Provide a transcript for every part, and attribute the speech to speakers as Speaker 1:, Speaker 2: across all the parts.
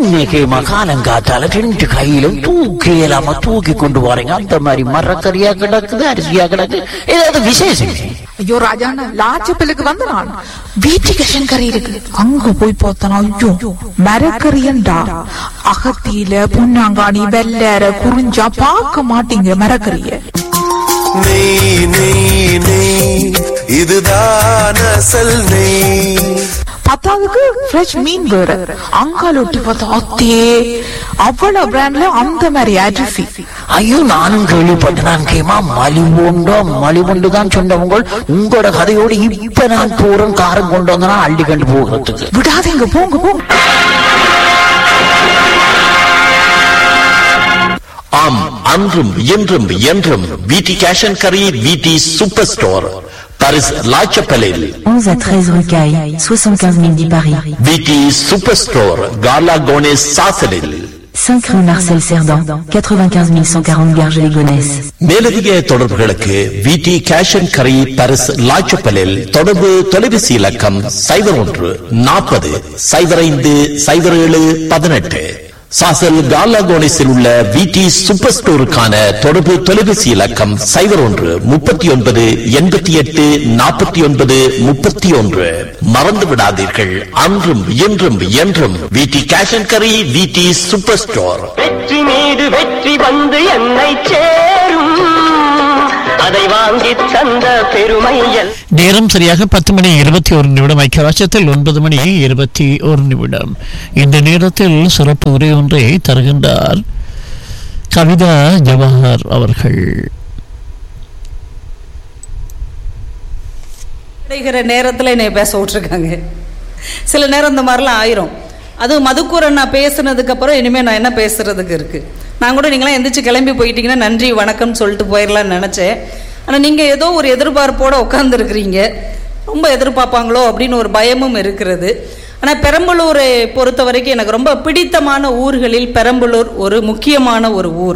Speaker 1: இன்னைக்கு மகாலங்காத்தால ரெண்டு கையிலும் தூக்கி இல்லாம தூக்கி கொண்டு போறீங்க அந்த மாதிரி மரக்கறியா கிடக்குது அரிசியா கிடக்கு ஏதாவது விசேஷம்
Speaker 2: ஐயோ ராஜாண்ணா லாச்சப்பிலுக்கு வந்த நான் வீட்டுக்கு கறி இருக்கு அங்க போய் பார்த்தனா ஐயோ மரக்கறியண்டா அகத்தியில புண்ணாங்காணி வெள்ளற குறிஞ்சா பார்க்க மாட்டீங்க மரக்கறிய
Speaker 3: நெய் நெய் நெய் இதுதான் அசல் நெய்
Speaker 2: பத்தாவதுக்கு ஃப்ரெஷ் மீன் வேற அங்கால ஒட்டி பார்த்தா அத்தே அவ்வளவு பிராண்ட்ல அந்த மாதிரி அரிசி
Speaker 1: ஐயோ நானும் கேள்விப்பட்டேன் நான் கேமா மலிவுண்டோ மலிவுண்டு தான் சொன்னவங்க உங்களோட கதையோடு இப்ப நான் தூரம் காரம் கொண்டு வந்தனா அள்ளி கண்டு போகிறதுக்கு
Speaker 2: விடாதீங்க போங்க போங்க
Speaker 4: ஆம் அன்றும் இன்றும் என்றும் விடி கேஷ் அண்ட் கரி விடி சூப்பர் ஸ்டோர் பாரிஸ் லாச்சப்பலில்
Speaker 5: 11 à 13 rue Caille, 75 010 Paris.
Speaker 4: V D super store காலா கோனேஸ் சாசலில்
Speaker 5: 5 rue Marcel Cerdan, 95 140 Garges-les-Gonesse.
Speaker 4: மேலதிக தொடர்புகளுக்கு விடி கேஷ் அண்ட் கரி பாரிஸ் லாச்சப்பலில் தொடர்பு தொலைபேசி இலக்கம் சைபர் ஒன்று நாற்பது சைபர் ஐந்து சைபர் ஏழு பதினெட்டு சாசல் காலாகோனிஸில் உள்ள விடி சூப்பர் ஸ்டோருக்கான தொடர்பு தொலைபேசி இலக்கம் சைபர் ஒன்று முப்பத்தி ஒன்பது எண்பத்தி எட்டு நாற்பத்தி ஒன்பது முப்பத்தி ஒன்று மறந்து விடாதீர்கள் அன்றும் இன்றும் என்றும் விடி கேஷ் அண்ட் கரி விடி சூப்பர் ஸ்டோர்
Speaker 6: வெற்றி மீது வெற்றி வந்து என்னை சேரும் அதை வாங்கி தந்த பெருமை எல்
Speaker 7: நேரம் சரியாக பத்து மணி இருபத்தி ஒரு நிமிடம் ஐக்கியராட்சத்தில் ஒன்பது மணி இருபத்தி ஒரு நிமிடம் இந்த நேரத்தில் சிறப்பு உரை ஒன்றை தருகின்றார் கவிதா ஜவஹர் அவர்கள்
Speaker 8: கிடைக்கிற நேரத்தில் என்னை பேச விட்ருக்காங்க சில நேரம் இந்த மாதிரிலாம் ஆயிரும் அது மதுக்கூரன் நான் பேசுனதுக்கு அப்புறம் இனிமேல் நான் என்ன பேசுறதுக்கு இருக்கு நான் கூட நீங்களாம் எந்திரிச்சு கிளம்பி போயிட்டீங்கன்னா நன்றி வணக்கம்னு சொல்லிட்டு போயிடலாம்னு நினச்சேன் ஆனால் நீங்கள் ஏதோ ஒரு எதிர்பார்ப்போட உட்காந்துருக்கிறீங்க ரொம்ப எதிர்பார்ப்பாங்களோ அப்படின்னு ஒரு பயமும் இருக்கிறது ஆனால் பெரம்பலூரை பொறுத்த வரைக்கும் எனக்கு ரொம்ப பிடித்தமான ஊர்களில் பெரம்பலூர் ஒரு முக்கியமான ஒரு ஊர்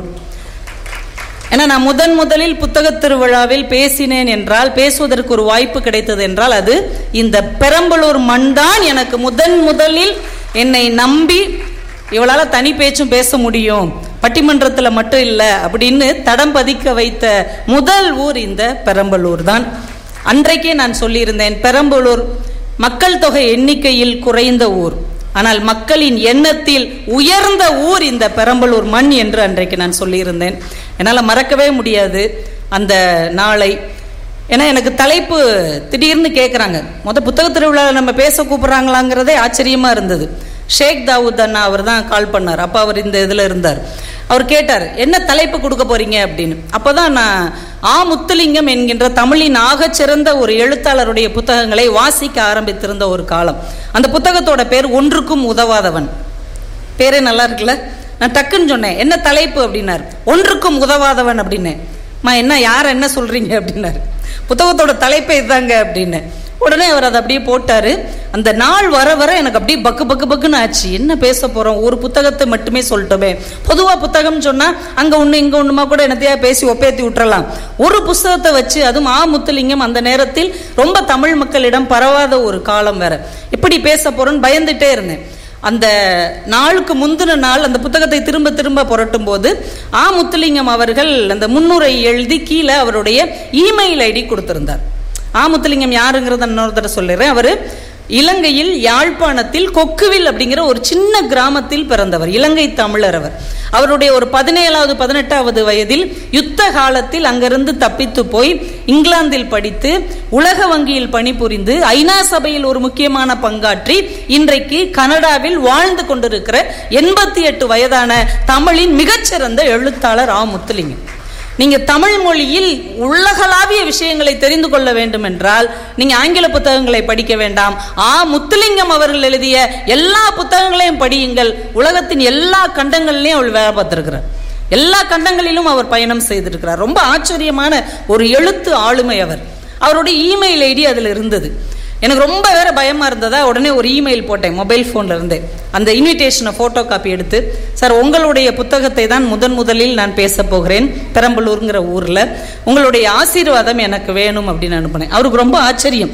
Speaker 8: ஏன்னா நான் முதன் முதலில் புத்தகத் திருவிழாவில் பேசினேன் என்றால் பேசுவதற்கு ஒரு வாய்ப்பு கிடைத்தது என்றால் அது இந்த பெரம்பலூர் மண் தான் எனக்கு முதன் முதலில் என்னை நம்பி இவளால தனி பேச்சும் பேச முடியும் பட்டிமன்றத்தில் மட்டும் இல்லை அப்படின்னு தடம் பதிக்க வைத்த முதல் ஊர் இந்த பெரம்பலூர் தான் அன்றைக்கே நான் சொல்லியிருந்தேன் பெரம்பலூர் மக்கள் தொகை எண்ணிக்கையில் குறைந்த ஊர் ஆனால் மக்களின் எண்ணத்தில் உயர்ந்த ஊர் இந்த பெரம்பலூர் மண் என்று அன்றைக்கு நான் சொல்லியிருந்தேன் என்னால் மறக்கவே முடியாது அந்த நாளை ஏன்னா எனக்கு தலைப்பு திடீர்னு கேட்குறாங்க முத புத்தக திருவிழாவில் நம்ம பேச கூப்பிட்றாங்களாங்கிறதே ஆச்சரியமா இருந்தது ஷேக் தாவூத் அண்ணா அவர் தான் கால் பண்ணார் அப்போ அவர் இந்த இதில் இருந்தார் அவர் கேட்டார் என்ன தலைப்பு கொடுக்க போறீங்க அப்படின்னு அப்போதான் நான் ஆ முத்துலிங்கம் என்கின்ற தமிழின் ஆகச்சிறந்த ஒரு எழுத்தாளருடைய புத்தகங்களை வாசிக்க ஆரம்பித்திருந்த ஒரு காலம் அந்த புத்தகத்தோட பேர் ஒன்றுக்கும் உதவாதவன் பேரே நல்லா இருக்குல்ல நான் டக்குன்னு சொன்னேன் என்ன தலைப்பு அப்படின்னார் ஒன்றுக்கும் உதவாதவன் அப்படின்னேன் மா என்ன யார் என்ன சொல்றீங்க அப்படின்னாரு புத்தகத்தோட தலைப்பே இதுதாங்க அப்படின்னு உடனே அவர் அதை அப்படியே போட்டாரு அந்த நாள் வர வர எனக்கு அப்படியே பக்கு பக்கு பக்குன்னு ஆச்சு என்ன பேச போறோம் ஒரு புத்தகத்தை மட்டுமே சொல்லிட்டோமே பொதுவா புத்தகம் சொன்னா அங்க ஒண்ணு இங்க ஒண்ணுமா கூட என்னத்தையா பேசி ஒப்பேத்தி விட்டுறலாம் ஒரு புஸ்தகத்தை வச்சு அதுவும் ஆ முத்துலிங்கம் அந்த நேரத்தில் ரொம்ப தமிழ் மக்களிடம் பரவாத ஒரு காலம் வேற எப்படி பேச போறோன்னு பயந்துட்டே இருந்தேன் அந்த நாளுக்கு முந்தின நாள் அந்த புத்தகத்தை திரும்ப திரும்ப புரட்டும் போது ஆ முத்துலிங்கம் அவர்கள் அந்த முன்னுரை எழுதி கீழே அவருடைய இமெயில் ஐடி கொடுத்திருந்தார் ஆ முத்துலிங்கம் யாருங்கிறத இன்னொரு தடவை சொல்லிடுறேன் அவர் இலங்கையில் யாழ்ப்பாணத்தில் கொக்குவில் அப்படிங்கிற ஒரு சின்ன கிராமத்தில் பிறந்தவர் இலங்கை தமிழர் அவர் அவருடைய ஒரு பதினேழாவது பதினெட்டாவது வயதில் யுத்த காலத்தில் அங்கிருந்து தப்பித்து போய் இங்கிலாந்தில் படித்து உலக வங்கியில் பணிபுரிந்து ஐநா சபையில் ஒரு முக்கியமான பங்காற்றி இன்றைக்கு கனடாவில் வாழ்ந்து கொண்டிருக்கிற எண்பத்தி எட்டு வயதான தமிழின் மிகச்சிறந்த எழுத்தாளர் ஆ முத்துலிங்கம் நீங்க தமிழ் மொழியில் உலகளாவிய விஷயங்களை தெரிந்து கொள்ள வேண்டும் என்றால் நீங்க ஆங்கில புத்தகங்களை படிக்க வேண்டாம் ஆ முத்துலிங்கம் அவர்கள் எழுதிய எல்லா புத்தகங்களையும் படியுங்கள் உலகத்தின் எல்லா கண்டங்கள்லையும் அவர் வேலை பார்த்திருக்கிறார் எல்லா கண்டங்களிலும் அவர் பயணம் செய்திருக்கிறார் ரொம்ப ஆச்சரியமான ஒரு எழுத்து ஆளுமை அவர் அவருடைய இமெயில் ஐடி அதில் இருந்தது எனக்கு ரொம்ப வேற பயமா இருந்ததா உடனே ஒரு இமெயில் போட்டேன் மொபைல் போன்ல இருந்தே அந்த இன்விடேஷனை போட்டோ காப்பி எடுத்து சார் உங்களுடைய புத்தகத்தை தான் முதன் முதலில் நான் பேச போகிறேன் பெரம்பலூருங்கிற ஊர்ல உங்களுடைய ஆசீர்வாதம் எனக்கு வேணும் அப்படின்னு அனுப்பினேன் அவருக்கு ரொம்ப ஆச்சரியம்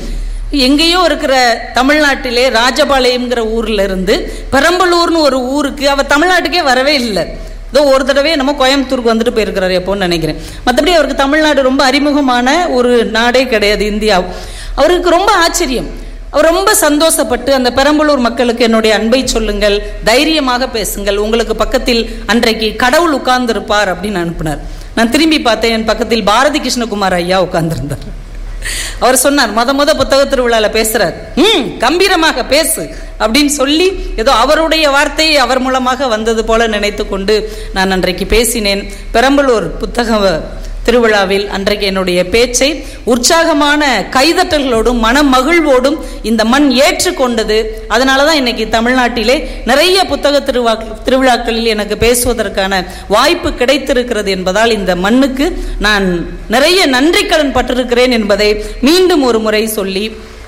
Speaker 8: எங்கேயோ இருக்கிற தமிழ்நாட்டிலே ராஜபாளையம்ங்கிற ஊர்ல இருந்து பெரம்பலூர்னு ஒரு ஊருக்கு அவர் தமிழ்நாட்டுக்கே வரவே இல்லை ஏதோ ஒரு தடவை நம்ம கோயம்புத்தூருக்கு வந்துட்டு போயிருக்கிறாரு எப்போன்னு நினைக்கிறேன் மற்றபடி அவருக்கு தமிழ்நாடு ரொம்ப அறிமுகமான ஒரு நாடே கிடையாது இந்தியா அவருக்கு ரொம்ப ஆச்சரியம் அவர் ரொம்ப சந்தோஷப்பட்டு அந்த பெரம்பலூர் மக்களுக்கு என்னுடைய அன்பை சொல்லுங்கள் தைரியமாக பேசுங்கள் உங்களுக்கு பக்கத்தில் அன்றைக்கு கடவுள் உட்கார்ந்திருப்பார் அப்படின்னு அனுப்பினார் நான் திரும்பி பார்த்தேன் என் பக்கத்தில் பாரதி கிருஷ்ணகுமார் ஐயா உட்கார்ந்திருந்தார் அவர் சொன்னார் முத முத புத்தக திருவிழால பேசுறார் ம் கம்பீரமாக பேசு அப்படின்னு சொல்லி ஏதோ அவருடைய வார்த்தை அவர் மூலமாக வந்தது போல நினைத்து கொண்டு நான் அன்றைக்கு பேசினேன் பெரம்பலூர் புத்தக திருவிழாவில் அன்றைக்கு என்னுடைய பேச்சை உற்சாகமான கைதட்டல்களோடும் மன மகிழ்வோடும் இந்த மண் ஏற்றுக்கொண்டது அதனால தான் இன்னைக்கு தமிழ்நாட்டிலே நிறைய புத்தக திருவா திருவிழாக்களில் எனக்கு பேசுவதற்கான வாய்ப்பு கிடைத்திருக்கிறது என்பதால் இந்த மண்ணுக்கு நான் நிறைய நன்றி கடன் பட்டிருக்கிறேன் என்பதை மீண்டும் ஒரு முறை சொல்லி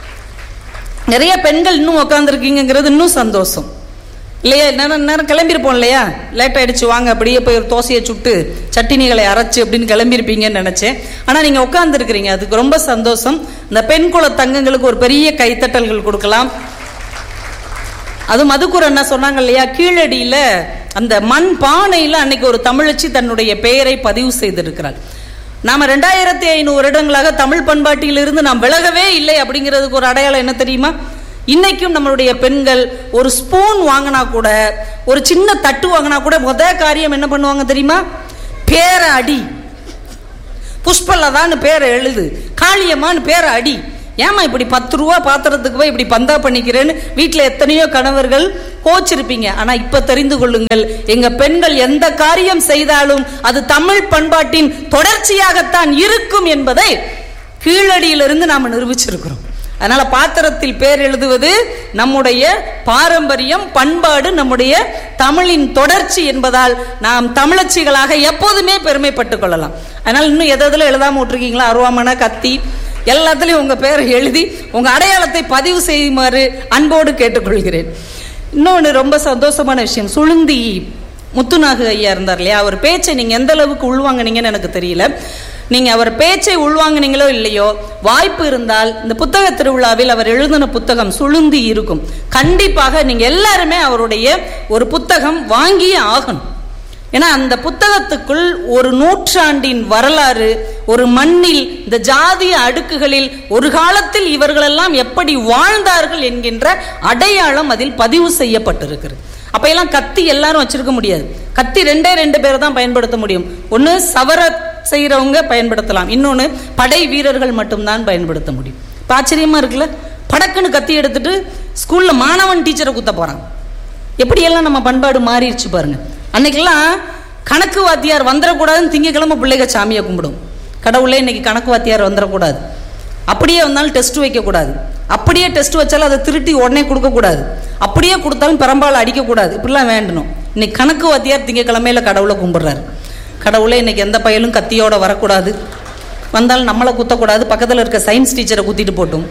Speaker 8: நிறைய பெண்கள் இன்னும் உட்காந்துருக்கீங்கிறது இன்னும் சந்தோஷம் இல்லையா நேரம் நேரம் கிளம்பியிருப்போம் இல்லையா லேட் ஆயிடுச்சு வாங்க அப்படியே போய் ஒரு தோசையை சுட்டு சட்டினிகளை அரைச்சு அப்படின்னு கிளம்பியிருப்பீங்கன்னு நினைச்சேன் ஆனால் நீங்கள் உட்காந்துருக்கிறீங்க அதுக்கு ரொம்ப சந்தோஷம் இந்த பெண் குல தங்கங்களுக்கு ஒரு பெரிய கைத்தட்டல்கள் கொடுக்கலாம் அது மதுக்குர் என்ன சொன்னாங்க இல்லையா கீழடியில அந்த மண் பானையில அன்னைக்கு ஒரு தமிழச்சி தன்னுடைய பெயரை பதிவு செய்திருக்கிறாள் நாம ரெண்டாயிரத்தி ஐநூறு வருடங்களாக தமிழ் பண்பாட்டிலிருந்து நாம் விலகவே இல்லை அப்படிங்கிறதுக்கு ஒரு அடையாளம் என்ன தெரியுமா இன்னைக்கும் நம்மளுடைய பெண்கள் ஒரு ஸ்பூன் வாங்கினா கூட ஒரு சின்ன தட்டு வாங்கினா கூட முத காரியம் என்ன பண்ணுவாங்க தெரியுமா பேரை அடி புஷ்பலதான்னு பேரை எழுது காளியம்மான்னு பேரை அடி ஏமா இப்படி பத்து ரூபா பாத்திரத்துக்கு போய் இப்படி பந்தா பண்ணிக்கிறேன்னு வீட்டில் எத்தனையோ கணவர்கள் கோச்சிருப்பீங்க ஆனா இப்ப தெரிந்து கொள்ளுங்கள் எங்க பெண்கள் எந்த காரியம் செய்தாலும் அது தமிழ் பண்பாட்டின் தொடர்ச்சியாகத்தான் இருக்கும் என்பதை கீழடியிலிருந்து நாம நிரூபிச்சிருக்கிறோம் அதனால பாத்திரத்தில் பேர் எழுதுவது நம்முடைய பாரம்பரியம் பண்பாடு நம்முடைய தமிழின் தொடர்ச்சி என்பதால் நாம் தமிழச்சிகளாக எப்போதுமே பெருமைப்பட்டுக் கொள்ளலாம் அதனால இன்னும் எது எதுல எழுதாம விட்டுருக்கீங்களா அருவாமனை கத்தி எல்லாத்துலயும் உங்க பேரை எழுதி உங்க அடையாளத்தை பதிவு செய்யுமாறு அன்போடு கேட்டுக்கொள்கிறேன் இன்னொன்று ரொம்ப சந்தோஷமான விஷயம் சுளுந்தி முத்துநாகு ஐயா இருந்தார் இல்லையா அவர் பேச்சை நீங்க எந்த அளவுக்கு உள்வாங்கினீங்கன்னு எனக்கு தெரியல நீங்க அவர் பேச்சை உள்வாங்கினீங்களோ இல்லையோ வாய்ப்பு இருந்தால் இந்த புத்தக திருவிழாவில் அவர் எழுதின புத்தகம் சுளுந்தி இருக்கும் கண்டிப்பாக நீங்க எல்லாருமே அவருடைய ஒரு புத்தகம் வாங்கியே ஆகணும் ஏன்னா அந்த புத்தகத்துக்குள் ஒரு நூற்றாண்டின் வரலாறு ஒரு மண்ணில் இந்த ஜாதிய அடுக்குகளில் ஒரு காலத்தில் இவர்களெல்லாம் எப்படி வாழ்ந்தார்கள் என்கின்ற அடையாளம் அதில் பதிவு செய்யப்பட்டிருக்கிறது அப்ப எல்லாம் கத்தி எல்லாரும் வச்சிருக்க முடியாது கத்தி ரெண்டே ரெண்டு பேர் தான் பயன்படுத்த முடியும் ஒன்னு சவர செய்யறவங்க பயன்படுத்தலாம் இன்னொன்னு படை வீரர்கள் மட்டும்தான் பயன்படுத்த முடியும் இப்ப ஆச்சரியமா இருக்குல்ல படக்குன்னு கத்தி எடுத்துட்டு ஸ்கூல்ல மாணவன் டீச்சரை குத்த போறான் எப்படியெல்லாம் நம்ம பண்பாடு மாறிடுச்சு பாருங்க அன்னைக்கெல்லாம் கணக்கு வாத்தியார் வந்துடக்கூடாதுன்னு திங்கக்கிழமை பிள்ளைங்க சாமியை கும்பிடும் கடவுளே இன்னைக்கு கணக்கு வாத்தியார் வந்துடக்கூடாது அப்படியே வந்தாலும் டெஸ்ட் வைக்கக்கூடாது அப்படியே டெஸ்ட் வச்சாலும் அதை திருட்டி உடனே கொடுக்கக்கூடாது அப்படியே கொடுத்தாலும் பெரம்பால் அடிக்கக்கூடாது இப்படிலாம் வேண்டணும் இன்னைக்கு கணக்கு வாத்தியார் திங்கக்கிழமையில கடவுளை கும்பிடுறாரு கடவுளே இன்னைக்கு எந்த பயலும் கத்தியோட வரக்கூடாது வந்தாலும் நம்மளை குத்தக்கூடாது பக்கத்தில் இருக்க சயின்ஸ் டீச்சரை குத்திட்டு போட்டும்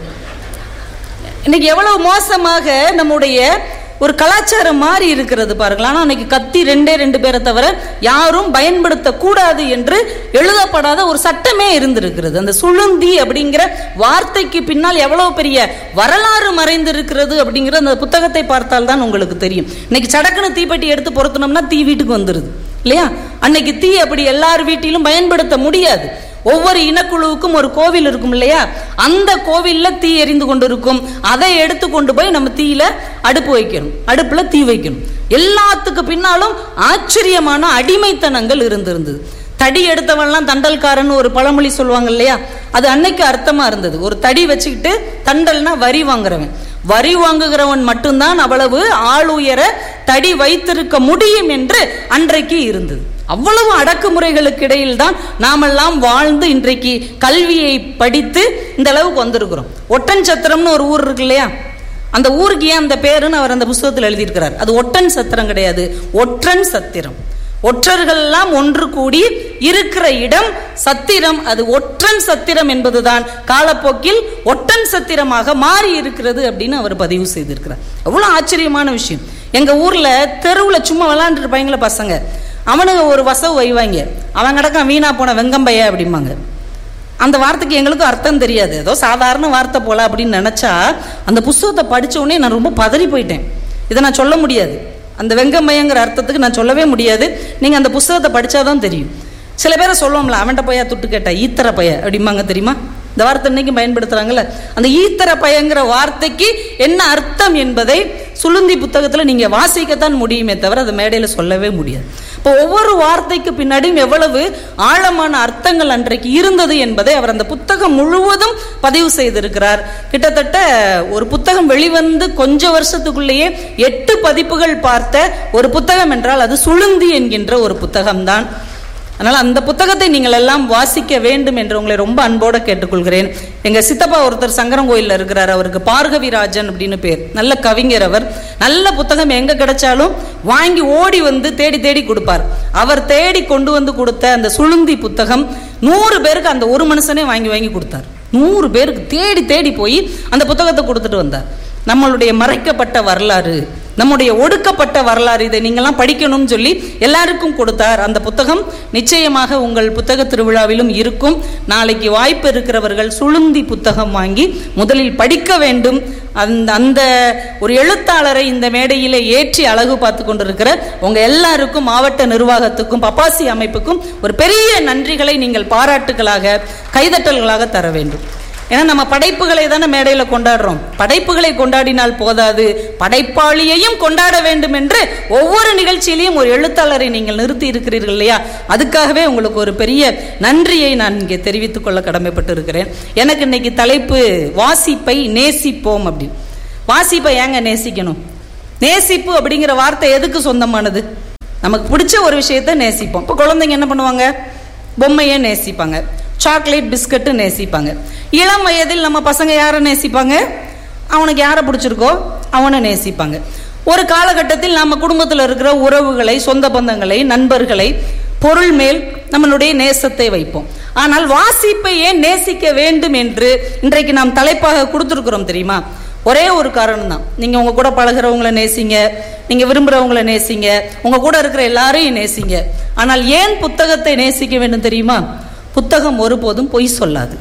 Speaker 8: இன்னைக்கு எவ்வளவு மோசமாக நம்முடைய ஒரு கலாச்சாரம் மாறி இருக்கிறது பாருங்கள் ஆனால் அன்னைக்கு கத்தி ரெண்டே ரெண்டு பேரை தவிர யாரும் பயன்படுத்தக்கூடாது என்று எழுதப்படாத ஒரு சட்டமே இருந்திருக்கிறது அந்த சுளுந்தி அப்படிங்கிற வார்த்தைக்கு பின்னால் எவ்வளவு பெரிய வரலாறு மறைந்திருக்கிறது அப்படிங்கிற அந்த புத்தகத்தை பார்த்தால் தான் உங்களுக்கு தெரியும் இன்னைக்கு சடக்குன்னு தீப்பெட்டி எடுத்து பொருத்தணும்னா தீ வீட்டுக்கு வந்துருது இல்லையா அன்னைக்கு தீ அப்படி எல்லார் வீட்டிலும் பயன்படுத்த முடியாது ஒவ்வொரு இனக்குழுவுக்கும் ஒரு கோவில் இருக்கும் இல்லையா அந்த கோவில்ல தீ எரிந்து கொண்டு இருக்கும் அதை எடுத்து கொண்டு போய் நம்ம தீயில அடுப்பு வைக்கணும் அடுப்புல தீ வைக்கணும் எல்லாத்துக்கு பின்னாலும் ஆச்சரியமான அடிமைத்தனங்கள் இருந்திருந்தது தடி எடுத்தவன்லாம் தண்டல்காரன் ஒரு பழமொழி சொல்லுவாங்க இல்லையா அது அன்னைக்கு அர்த்தமா இருந்தது ஒரு தடி வச்சுக்கிட்டு தண்டல்னா வரி வாங்குறவன் வரி வாங்குகிறவன் மட்டும்தான் அவ்வளவு ஆள் உயர தடி வைத்திருக்க முடியும் என்று அன்றைக்கு இருந்தது அவ்வளவு அடக்குமுறைகளுக்கு இடையில் தான் நாமெல்லாம் வாழ்ந்து இன்றைக்கு கல்வியை படித்து இந்த அளவுக்கு வந்திருக்கிறோம் ஒட்டன் சத்திரம்னு ஒரு ஊர் இருக்கு இல்லையா அந்த ஊருக்கு ஏன் அந்த பேருன்னு அவர் அந்த புஸ்தகத்தில் எழுதியிருக்கிறார் அது ஒட்டன் சத்திரம் கிடையாது ஒற்றன் சத்திரம் ஒற்றர்கள் எல்லாம் ஒன்று கூடி இருக்கிற இடம் சத்திரம் அது ஒற்றன் சத்திரம் என்பதுதான் காலப்போக்கில் ஒட்டன் சத்திரமாக மாறி இருக்கிறது அப்படின்னு அவர் பதிவு செய்திருக்கிறார் எவ்வளவு ஆச்சரியமான விஷயம் எங்க ஊர்ல தெருவுல சும்மா விளாண்டுட்டு இருப்பாங்களே பசங்க அவனுங்க ஒரு வசவு வைவாங்க அவன் கிடக்கான் வீணா போன வெங்கம்பைய அப்படிம்பாங்க அந்த வார்த்தைக்கு எங்களுக்கும் அர்த்தம் தெரியாது ஏதோ சாதாரண வார்த்தை போல அப்படின்னு நினைச்சா அந்த புஸ்தகத்தை படிச்ச உடனே நான் ரொம்ப பதறி போயிட்டேன் இதை நான் சொல்ல முடியாது அந்த வெங்கமயங்கிற அர்த்தத்துக்கு நான் சொல்லவே முடியாது நீங்க அந்த புஸ்தகத்தை படிச்சாதான் தெரியும் சில பேரை சொல்லுவோம்ல அவன்கிட்ட பையா துட்டு கேட்டா ஈத்தர பைய அப்படிம்பாங்க தெரியுமா இந்த வார்த்தை இன்னைக்கு பயன்படுத்துறாங்கல்ல அந்த ஈத்தர பயங்கிற வார்த்தைக்கு என்ன அர்த்தம் என்பதை சுளுந்தி புத்தகத்துல நீங்க வாசிக்கத்தான் முடியுமே தவிர அதை மேடையில சொல்லவே முடியாது இப்போ ஒவ்வொரு வார்த்தைக்கு பின்னாடியும் எவ்வளவு ஆழமான அர்த்தங்கள் அன்றைக்கு இருந்தது என்பதை அவர் அந்த புத்தகம் முழுவதும் பதிவு செய்திருக்கிறார் கிட்டத்தட்ட ஒரு புத்தகம் வெளிவந்து கொஞ்ச வருஷத்துக்குள்ளேயே எட்டு பதிப்புகள் பார்த்த ஒரு புத்தகம் என்றால் அது சுளுந்தி என்கின்ற ஒரு புத்தகம்தான் அதனால் அந்த புத்தகத்தை நீங்கள் எல்லாம் வாசிக்க வேண்டும் என்று உங்களை ரொம்ப அன்போடு கேட்டுக்கொள்கிறேன் எங்க சித்தப்பா ஒருத்தர் சங்கரங்கோயில்ல இருக்கிறார் அவருக்கு பார்கவிராஜன் அப்படின்னு பேர் நல்ல கவிஞர் அவர் நல்ல புத்தகம் எங்க கிடைச்சாலும் வாங்கி ஓடி வந்து தேடி தேடி கொடுப்பார் அவர் தேடி கொண்டு வந்து கொடுத்த அந்த சுளுந்தி புத்தகம் நூறு பேருக்கு அந்த ஒரு மனுஷனே வாங்கி வாங்கி கொடுத்தார் நூறு பேருக்கு தேடி தேடி போய் அந்த புத்தகத்தை கொடுத்துட்டு வந்தார் நம்மளுடைய மறைக்கப்பட்ட வரலாறு நம்முடைய ஒடுக்கப்பட்ட வரலாறு இதை நீங்கள்லாம் படிக்கணும்னு சொல்லி எல்லாருக்கும் கொடுத்தார் அந்த புத்தகம் நிச்சயமாக உங்கள் புத்தக திருவிழாவிலும் இருக்கும் நாளைக்கு வாய்ப்பு இருக்கிறவர்கள் சுளுந்தி புத்தகம் வாங்கி முதலில் படிக்க வேண்டும் அந்த அந்த ஒரு எழுத்தாளரை இந்த மேடையிலே ஏற்றி அழகு பார்த்து கொண்டிருக்கிற உங்க எல்லாருக்கும் மாவட்ட நிர்வாகத்துக்கும் பப்பாசி அமைப்புக்கும் ஒரு பெரிய நன்றிகளை நீங்கள் பாராட்டுகளாக கைதட்டல்களாக தர வேண்டும் ஏன்னா நம்ம படைப்புகளை தானே மேடையில் கொண்டாடுறோம் படைப்புகளை கொண்டாடினால் போதாது படைப்பாளியையும் கொண்டாட வேண்டும் என்று ஒவ்வொரு நிகழ்ச்சியிலையும் ஒரு எழுத்தாளரை நீங்கள் நிறுத்தி இருக்கிறீர்கள் இல்லையா அதுக்காகவே உங்களுக்கு ஒரு பெரிய நன்றியை நான் இங்கே தெரிவித்துக் கொள்ள கடமைப்பட்டு இருக்கிறேன் எனக்கு இன்னைக்கு தலைப்பு வாசிப்பை நேசிப்போம் அப்படின்னு வாசிப்பை ஏங்க நேசிக்கணும் நேசிப்பு அப்படிங்கிற வார்த்தை எதுக்கு சொந்தமானது நமக்கு பிடிச்ச ஒரு விஷயத்தை நேசிப்போம் இப்போ குழந்தைங்க என்ன பண்ணுவாங்க பொம்மையை நேசிப்பாங்க சாக்லேட் பிஸ்கட்டு நேசிப்பாங்க இளம் வயதில் நம்ம பசங்க யாரை நேசிப்பாங்க அவனுக்கு யாரை பிடிச்சிருக்கோ அவனை நேசிப்பாங்க ஒரு காலகட்டத்தில் நம்ம குடும்பத்தில் இருக்கிற உறவுகளை சொந்த பந்தங்களை நண்பர்களை பொருள் மேல் நம்மளுடைய நேசத்தை வைப்போம் ஆனால் வாசிப்பை ஏன் நேசிக்க வேண்டும் என்று இன்றைக்கு நாம் தலைப்பாக கொடுத்துருக்குறோம் தெரியுமா ஒரே ஒரு காரணம் தான் நீங்க உங்க கூட பழகுறவங்கள நேசிங்க நீங்க விரும்புறவங்கள நேசிங்க உங்க கூட இருக்கிற எல்லாரையும் நேசிங்க ஆனால் ஏன் புத்தகத்தை நேசிக்க வேண்டும் தெரியுமா புத்தகம் ஒருபோதும் பொய் சொல்லாது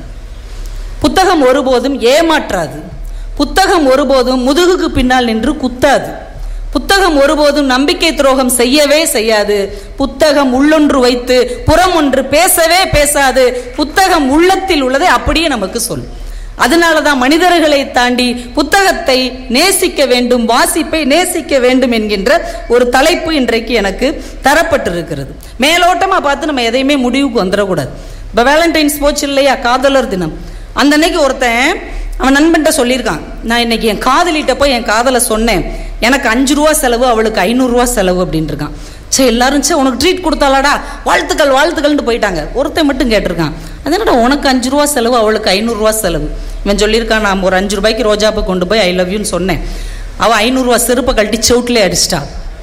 Speaker 8: புத்தகம் ஒருபோதும் ஏமாற்றாது புத்தகம் ஒருபோதும் முதுகுக்கு பின்னால் நின்று குத்தாது புத்தகம் ஒருபோதும் நம்பிக்கை துரோகம் செய்யவே செய்யாது புத்தகம் உள்ளொன்று வைத்து புறம் ஒன்று பேசவே பேசாது புத்தகம் உள்ளத்தில் உள்ளதை அப்படியே நமக்கு சொல்லும் அதனாலதான் மனிதர்களை தாண்டி புத்தகத்தை நேசிக்க வேண்டும் வாசிப்பை நேசிக்க வேண்டும் என்கின்ற ஒரு தலைப்பு இன்றைக்கு எனக்கு தரப்பட்டிருக்கிறது மேலோட்டமா பார்த்து நம்ம எதையுமே முடிவுக்கு வந்துடக்கூடாது இப்போ வேலண்டைன்ஸ் போச்சு இல்லையா காதலர் தினம் அந்த அன்னைக்கு ஒருத்தன் அவன் நண்பன்ட்ட சொல்லியிருக்கான் நான் இன்னைக்கு என் காதலிட்ட போய் என் காதலை சொன்னேன் எனக்கு அஞ்சு ரூபா செலவு அவளுக்கு ஐநூறுரூவா செலவு அப்படின்னு இருக்கான் சே எல்லாரும் சே உனக்கு ட்ரீட் கொடுத்தாளாடா வாழ்த்துக்கள் வாழ்த்துக்கள்னு போயிட்டாங்க ஒருத்தன் மட்டும் கேட்டிருக்கான் அது என்னடா உனக்கு அஞ்சு ரூபா செலவு அவளுக்கு ஐநூறுரூவா செலவு இவன் சொல்லியிருக்கான் நான் ஒரு அஞ்சு ரூபாய்க்கு ரோஜாப்பை கொண்டு போய் ஐ லவ் யூன்னு சொன்னேன் அவள் ஐநூறுரூவா செருப்பை கழட்டி சவுட்லேயே அடிச்சிட்டா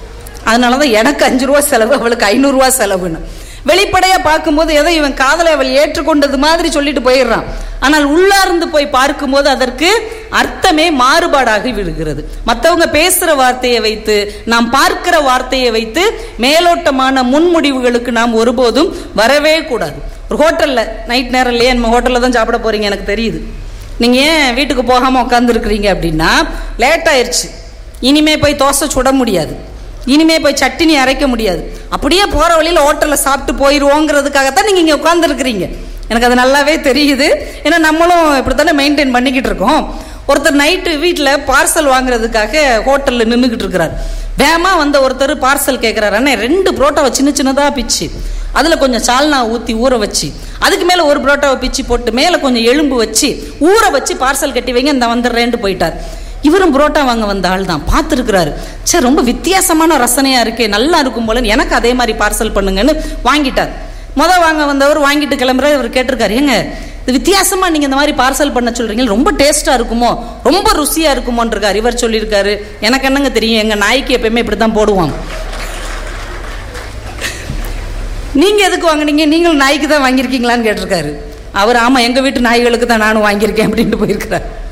Speaker 8: அதனால தான் எனக்கு அஞ்சு ரூபா செலவு அவளுக்கு ஐநூறுரூவா செலவுன்னு வெளிப்படையா பார்க்கும்போது ஏதோ இவன் காதலை அவள் ஏற்றுக்கொண்டது மாதிரி சொல்லிட்டு போயிடுறான் ஆனால் உள்ளார்ந்து போய் பார்க்கும்போது அதற்கு அர்த்தமே மாறுபாடாகி விடுகிறது மற்றவங்க பேசுற வார்த்தையை வைத்து நாம் பார்க்கிற வார்த்தையை வைத்து மேலோட்டமான முன்முடிவுகளுக்கு நாம் ஒருபோதும் வரவே கூடாது ஒரு ஹோட்டல்ல நைட் நேரம் இல்லையா நம்ம ஹோட்டல்ல தான் சாப்பிட போறீங்க எனக்கு தெரியுது நீங்க ஏன் வீட்டுக்கு போகாம உட்காந்துருக்கிறீங்க அப்படின்னா லேட் ஆயிருச்சு இனிமே போய் தோசை சுட முடியாது இனிமே போய் சட்டினி அரைக்க முடியாது அப்படியே போற வழியில ஹோட்டல்ல சாப்பிட்டு போயிருவோங்கிறதுக்காகத்தான் நீங்க இங்க உட்கார்ந்துருக்கிறீங்க எனக்கு அது நல்லாவே தெரியுது ஏன்னா நம்மளும் இப்படித்தானே மெயின்டைன் பண்ணிக்கிட்டு இருக்கோம் ஒருத்தர் நைட்டு வீட்டில் பார்சல் வாங்குறதுக்காக ஹோட்டலில் நின்றுக்கிட்டு இருக்கிறார் வேகமா வந்த ஒருத்தர் பார்சல் கேட்குறாரு அண்ணே ரெண்டு புரோட்டாவை சின்ன சின்னதாக பிச்சு அதில் கொஞ்சம் சால்னா ஊற்றி ஊற வச்சு அதுக்கு மேலே ஒரு புரோட்டாவை பிச்சு போட்டு மேலே கொஞ்சம் எலும்பு வச்சு ஊற வச்சு பார்சல் கட்டி வைங்க இந்த வந்துடுறேன்ட்டு போயிட்டார் இவரும் புரோட்டா வாங்க வந்த ஆள் தான் பார்த்துருக்கிறாரு சரி ரொம்ப வித்தியாசமான ரசனையா இருக்கே நல்லா இருக்கும் போலன்னு எனக்கு அதே மாதிரி பார்சல் பண்ணுங்கன்னு வாங்கிட்டார் முத வாங்க வந்தவர் வாங்கிட்டு கிளம்புற இவர் கேட்டிருக்காரு ஏங்க இது வித்தியாசமா நீங்க இந்த மாதிரி பார்சல் பண்ண சொல்றீங்க ரொம்ப டேஸ்டா இருக்குமோ ரொம்ப ருசியா இருக்குமோன்னு இருக்காரு இவர் சொல்லியிருக்காரு எனக்கு என்னங்க தெரியும் எங்க நாய்க்கு எப்பயுமே இப்படித்தான் போடுவாங்க நீங்க எதுக்கு வாங்குனீங்க நீங்களும் நாய்க்கு தான் வாங்கியிருக்கீங்களான்னு கேட்டிருக்காரு அவர் ஆமா எங்க வீட்டு நாய்களுக்கு தான் நானும் வாங்கியிருக்கேன் அப்படின்ட்டு போயிருக்கிறார்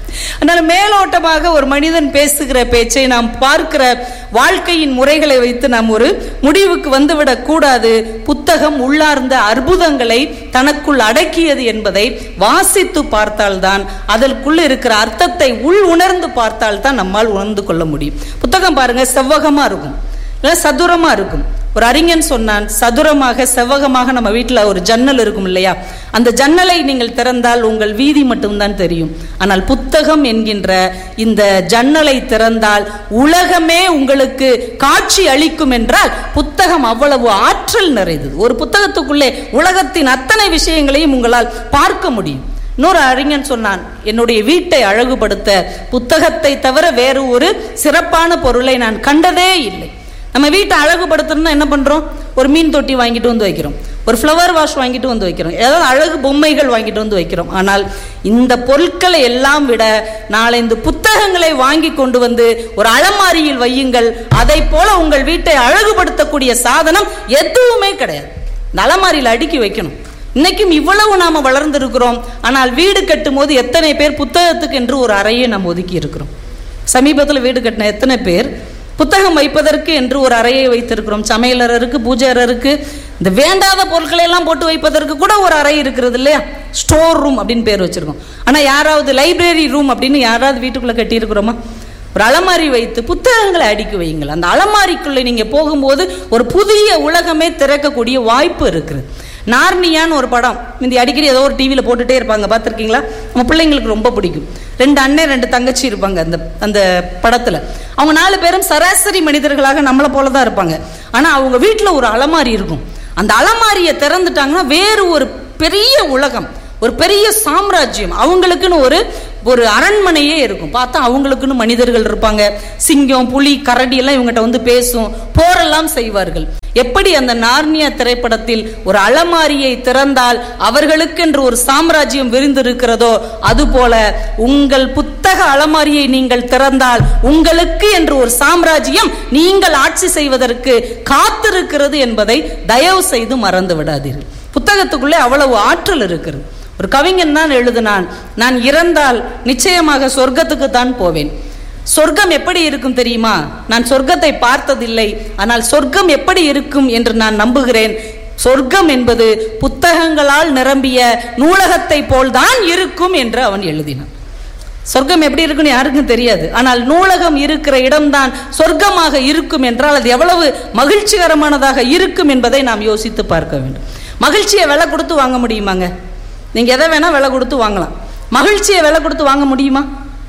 Speaker 8: அதனால மேலோட்டமாக ஒரு மனிதன் பேசுகிற பேச்சை நாம் பார்க்கிற வாழ்க்கையின் முறைகளை வைத்து நாம் ஒரு முடிவுக்கு வந்துவிடக் கூடாது புத்தகம் உள்ளார்ந்த அற்புதங்களை தனக்குள் அடக்கியது என்பதை வாசித்து பார்த்தால்தான் அதற்குள் இருக்கிற அர்த்தத்தை உள் உணர்ந்து பார்த்தால்தான் நம்மால் உணர்ந்து கொள்ள முடியும் புத்தகம் பாருங்க செவ்வகமா இருக்கும் இல்ல சதுரமா இருக்கும் ஒரு அறிஞன் சொன்னான் சதுரமாக செவ்வகமாக நம்ம வீட்டில் ஒரு ஜன்னல் இருக்கும் இல்லையா அந்த ஜன்னலை நீங்கள் திறந்தால் உங்கள் வீதி மட்டும்தான் தெரியும் ஆனால் புத்தகம் என்கின்ற இந்த ஜன்னலை திறந்தால் உலகமே உங்களுக்கு காட்சி அளிக்கும் என்றால் புத்தகம் அவ்வளவு ஆற்றல் நிறைந்தது ஒரு புத்தகத்துக்குள்ளே உலகத்தின் அத்தனை விஷயங்களையும் உங்களால் பார்க்க முடியும் இன்னொரு அறிஞன் சொன்னான் என்னுடைய வீட்டை அழகுபடுத்த புத்தகத்தை தவிர வேறு ஒரு சிறப்பான பொருளை நான் கண்டதே இல்லை நம்ம வீட்டை அழகுபடுத்தணும்னா என்ன பண்றோம் ஒரு மீன் தொட்டி வாங்கிட்டு வந்து வைக்கிறோம் ஒரு ஃப்ளவர் வாஷ் வாங்கிட்டு வந்து வைக்கிறோம் ஏதாவது அழகு பொம்மைகள் வாங்கிட்டு வந்து வைக்கிறோம் ஆனால் இந்த பொருட்களை எல்லாம் விட நாலந்து புத்தகங்களை வாங்கி கொண்டு வந்து ஒரு அலமாரியில் வையுங்கள் அதை போல உங்கள் வீட்டை அழகுபடுத்தக்கூடிய சாதனம் எதுவுமே கிடையாது இந்த அலமாரியில் அடுக்கி வைக்கணும் இன்னைக்கும் இவ்வளவு நாம வளர்ந்திருக்கிறோம் ஆனால் வீடு கட்டும் போது எத்தனை பேர் புத்தகத்துக்கு என்று ஒரு அறையை நாம் ஒதுக்கி இருக்கிறோம் சமீபத்தில் வீடு கட்டின எத்தனை பேர் புத்தகம் வைப்பதற்கு என்று ஒரு அறையை வைத்திருக்கிறோம் சமையலறருக்கு பூஜை அறருக்கு இந்த வேண்டாத பொருட்களை எல்லாம் போட்டு வைப்பதற்கு கூட ஒரு அறை இருக்கிறது இல்லையா ஸ்டோர் ரூம் அப்படின்னு பேர் வச்சிருக்கோம் ஆனா யாராவது லைப்ரரி ரூம் அப்படின்னு யாராவது வீட்டுக்குள்ள கட்டி இருக்கிறோமா ஒரு அலமாரி வைத்து புத்தகங்களை அடுக்கி வையுங்கள் அந்த அலமாரிக்குள்ளே நீங்க போகும்போது ஒரு புதிய உலகமே திறக்கக்கூடிய வாய்ப்பு இருக்குது நார்னியான்னு ஒரு படம் இந்த அடிக்கடி ஏதோ ஒரு டிவியில் போட்டுட்டே இருப்பாங்க பார்த்துருக்கீங்களா நம்ம பிள்ளைங்களுக்கு ரொம்ப பிடிக்கும் ரெண்டு அண்ணன் ரெண்டு தங்கச்சி இருப்பாங்க அந்த அந்த படத்தில் அவங்க நாலு பேரும் சராசரி மனிதர்களாக நம்மளை போல தான் இருப்பாங்க ஆனால் அவங்க வீட்டில் ஒரு அலமாரி இருக்கும் அந்த அலமாரியை திறந்துட்டாங்கன்னா வேறு ஒரு பெரிய உலகம் ஒரு பெரிய சாம்ராஜ்யம் அவங்களுக்குன்னு ஒரு ஒரு அரண்மனையே இருக்கும் பார்த்தா அவங்களுக்குன்னு மனிதர்கள் இருப்பாங்க சிங்கம் புலி கரடி எல்லாம் இவங்ககிட்ட வந்து பேசும் போரெல்லாம் செய்வார்கள் எப்படி அந்த நார்னியா திரைப்படத்தில் ஒரு அலமாரியை திறந்தால் அவர்களுக்கென்று ஒரு சாம்ராஜ்யம் விரிந்திருக்கிறதோ அதுபோல உங்கள் புத்தக அலமாரியை நீங்கள் திறந்தால் உங்களுக்கு என்று ஒரு சாம்ராஜ்யம் நீங்கள் ஆட்சி செய்வதற்கு காத்திருக்கிறது என்பதை தயவு செய்து மறந்து விடாதீர்கள் புத்தகத்துக்குள்ளே அவ்வளவு ஆற்றல் இருக்கிறது ஒரு கவிஞன் தான் எழுதினான் நான் இறந்தால் நிச்சயமாக சொர்க்கத்துக்கு தான் போவேன் சொர்க்கம் எப்படி இருக்கும் தெரியுமா நான் சொர்க்கத்தை பார்த்ததில்லை ஆனால் சொர்க்கம் எப்படி இருக்கும் என்று நான் நம்புகிறேன் சொர்க்கம் என்பது புத்தகங்களால் நிரம்பிய நூலகத்தை போல்தான் இருக்கும் என்று அவன் எழுதினான் சொர்க்கம் எப்படி இருக்குன்னு யாருக்கும் தெரியாது ஆனால் நூலகம் இருக்கிற இடம்தான் சொர்க்கமாக இருக்கும் என்றால் அது எவ்வளவு மகிழ்ச்சிகரமானதாக இருக்கும் என்பதை நாம் யோசித்து பார்க்க வேண்டும் மகிழ்ச்சியை விலை கொடுத்து வாங்க முடியுமாங்க நீங்க எதை வேணா விலை கொடுத்து வாங்கலாம் மகிழ்ச்சியை விலை கொடுத்து வாங்க முடியுமா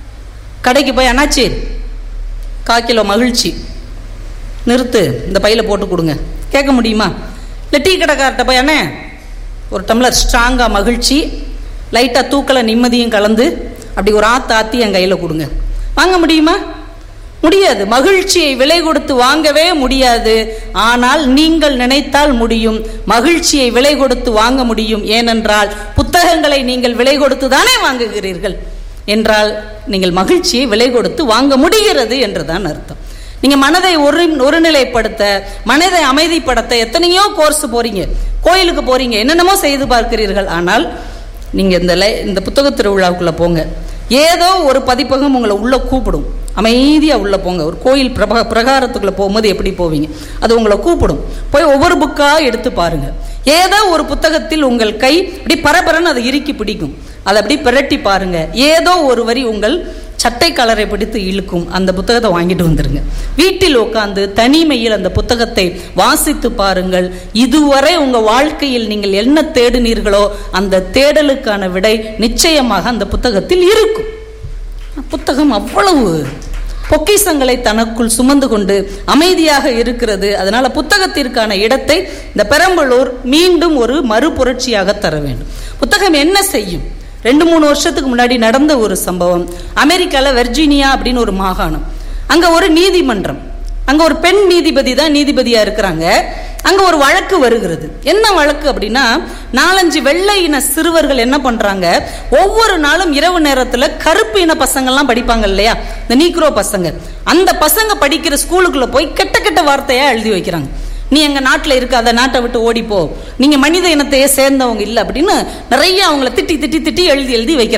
Speaker 8: கடைக்கு போய் அண்ணாச்சி கால் கிலோ மகிழ்ச்சி நிறுத்து இந்த பையில போட்டு கொடுங்க கேட்க முடியுமா இல்லை டீ கடைக்கார்ட்ட போய் அண்ணே ஒரு டம்ளர் ஸ்ட்ராங்காக மகிழ்ச்சி லைட்டாக தூக்கல நிம்மதியும் கலந்து அப்படி ஒரு ஆத்து ஆத்தி என் கையில் கொடுங்க வாங்க முடியுமா முடியாது மகிழ்ச்சியை விலை கொடுத்து வாங்கவே முடியாது ஆனால் நீங்கள் நினைத்தால் முடியும் மகிழ்ச்சியை விலை கொடுத்து வாங்க முடியும் ஏனென்றால் புத்தகங்களை நீங்கள் விலை கொடுத்து தானே வாங்குகிறீர்கள் என்றால் நீங்கள் மகிழ்ச்சியை விலை கொடுத்து வாங்க முடிகிறது என்றுதான் அர்த்தம் நீங்க மனதை ஒரு ஒருநிலைப்படுத்த மனதை அமைதிப்படுத்த எத்தனையோ கோர்ஸ் போறீங்க கோயிலுக்கு போறீங்க என்னென்னமோ செய்து பார்க்கிறீர்கள் ஆனால் நீங்க இந்த லை- இந்த புத்தக திருவிழாவுக்குள்ள போங்க ஏதோ ஒரு பதிப்பகம் உங்களை உள்ள கூப்பிடும் அமைதியா உள்ள போங்க ஒரு கோயில் பிரபா பிரகாரத்துக்குள்ள போகும்போது எப்படி போவீங்க அது உங்களை கூப்பிடும் போய் ஒவ்வொரு புக்கா எடுத்து பாருங்க ஏதோ ஒரு புத்தகத்தில் உங்கள் கை அப்படி பரபரன்னு அதை இறுக்கி பிடிக்கும் அதை அப்படி பிரட்டி பாருங்க ஏதோ ஒரு வரி உங்கள் சட்டை கலரை பிடித்து இழுக்கும் அந்த புத்தகத்தை வாங்கிட்டு வந்துருங்க வீட்டில் உட்கார்ந்து தனிமையில் அந்த புத்தகத்தை வாசித்து பாருங்கள் இதுவரை உங்க வாழ்க்கையில் நீங்கள் என்ன தேடினீர்களோ அந்த தேடலுக்கான விடை நிச்சயமாக அந்த புத்தகத்தில் இருக்கும் புத்தகம் அவ்வளவு பொக்கிஷங்களை தனக்குள் சுமந்து கொண்டு அமைதியாக இருக்கிறது அதனால புத்தகத்திற்கான இடத்தை இந்த பெரம்பலூர் மீண்டும் ஒரு மறுபுரட்சியாக தர வேண்டும் புத்தகம் என்ன செய்யும் ரெண்டு மூணு வருஷத்துக்கு முன்னாடி நடந்த ஒரு சம்பவம் அமெரிக்கால வெர்ஜீனியா அப்படின்னு ஒரு மாகாணம் அங்க ஒரு நீதிமன்றம் அங்க ஒரு பெண் நீதிபதி தான் நீதிபதியா இருக்கிறாங்க அங்க ஒரு வழக்கு வருகிறது என்ன வழக்கு அப்படின்னா நாலஞ்சு வெள்ளை இன சிறுவர்கள் என்ன பண்றாங்க ஒவ்வொரு நாளும் இரவு நேரத்துல கருப்பு இன பசங்க எல்லாம் படிப்பாங்க இல்லையா இந்த நீக்ரோ பசங்க அந்த பசங்க படிக்கிற ஸ்கூலுக்குள்ள போய் கெட்ட கெட்ட வார்த்தையா எழுதி வைக்கிறாங்க நீ எங்க நாட்டுல இருக்காத நாட்டை விட்டு ஓடிப்போ நீங்க மனித இனத்தையே சேர்ந்தவங்க இல்லை அப்படின்னு நிறைய அவங்கள திட்டி திட்டி திட்டி எழுதி எழுதி வைக்கிறாங்க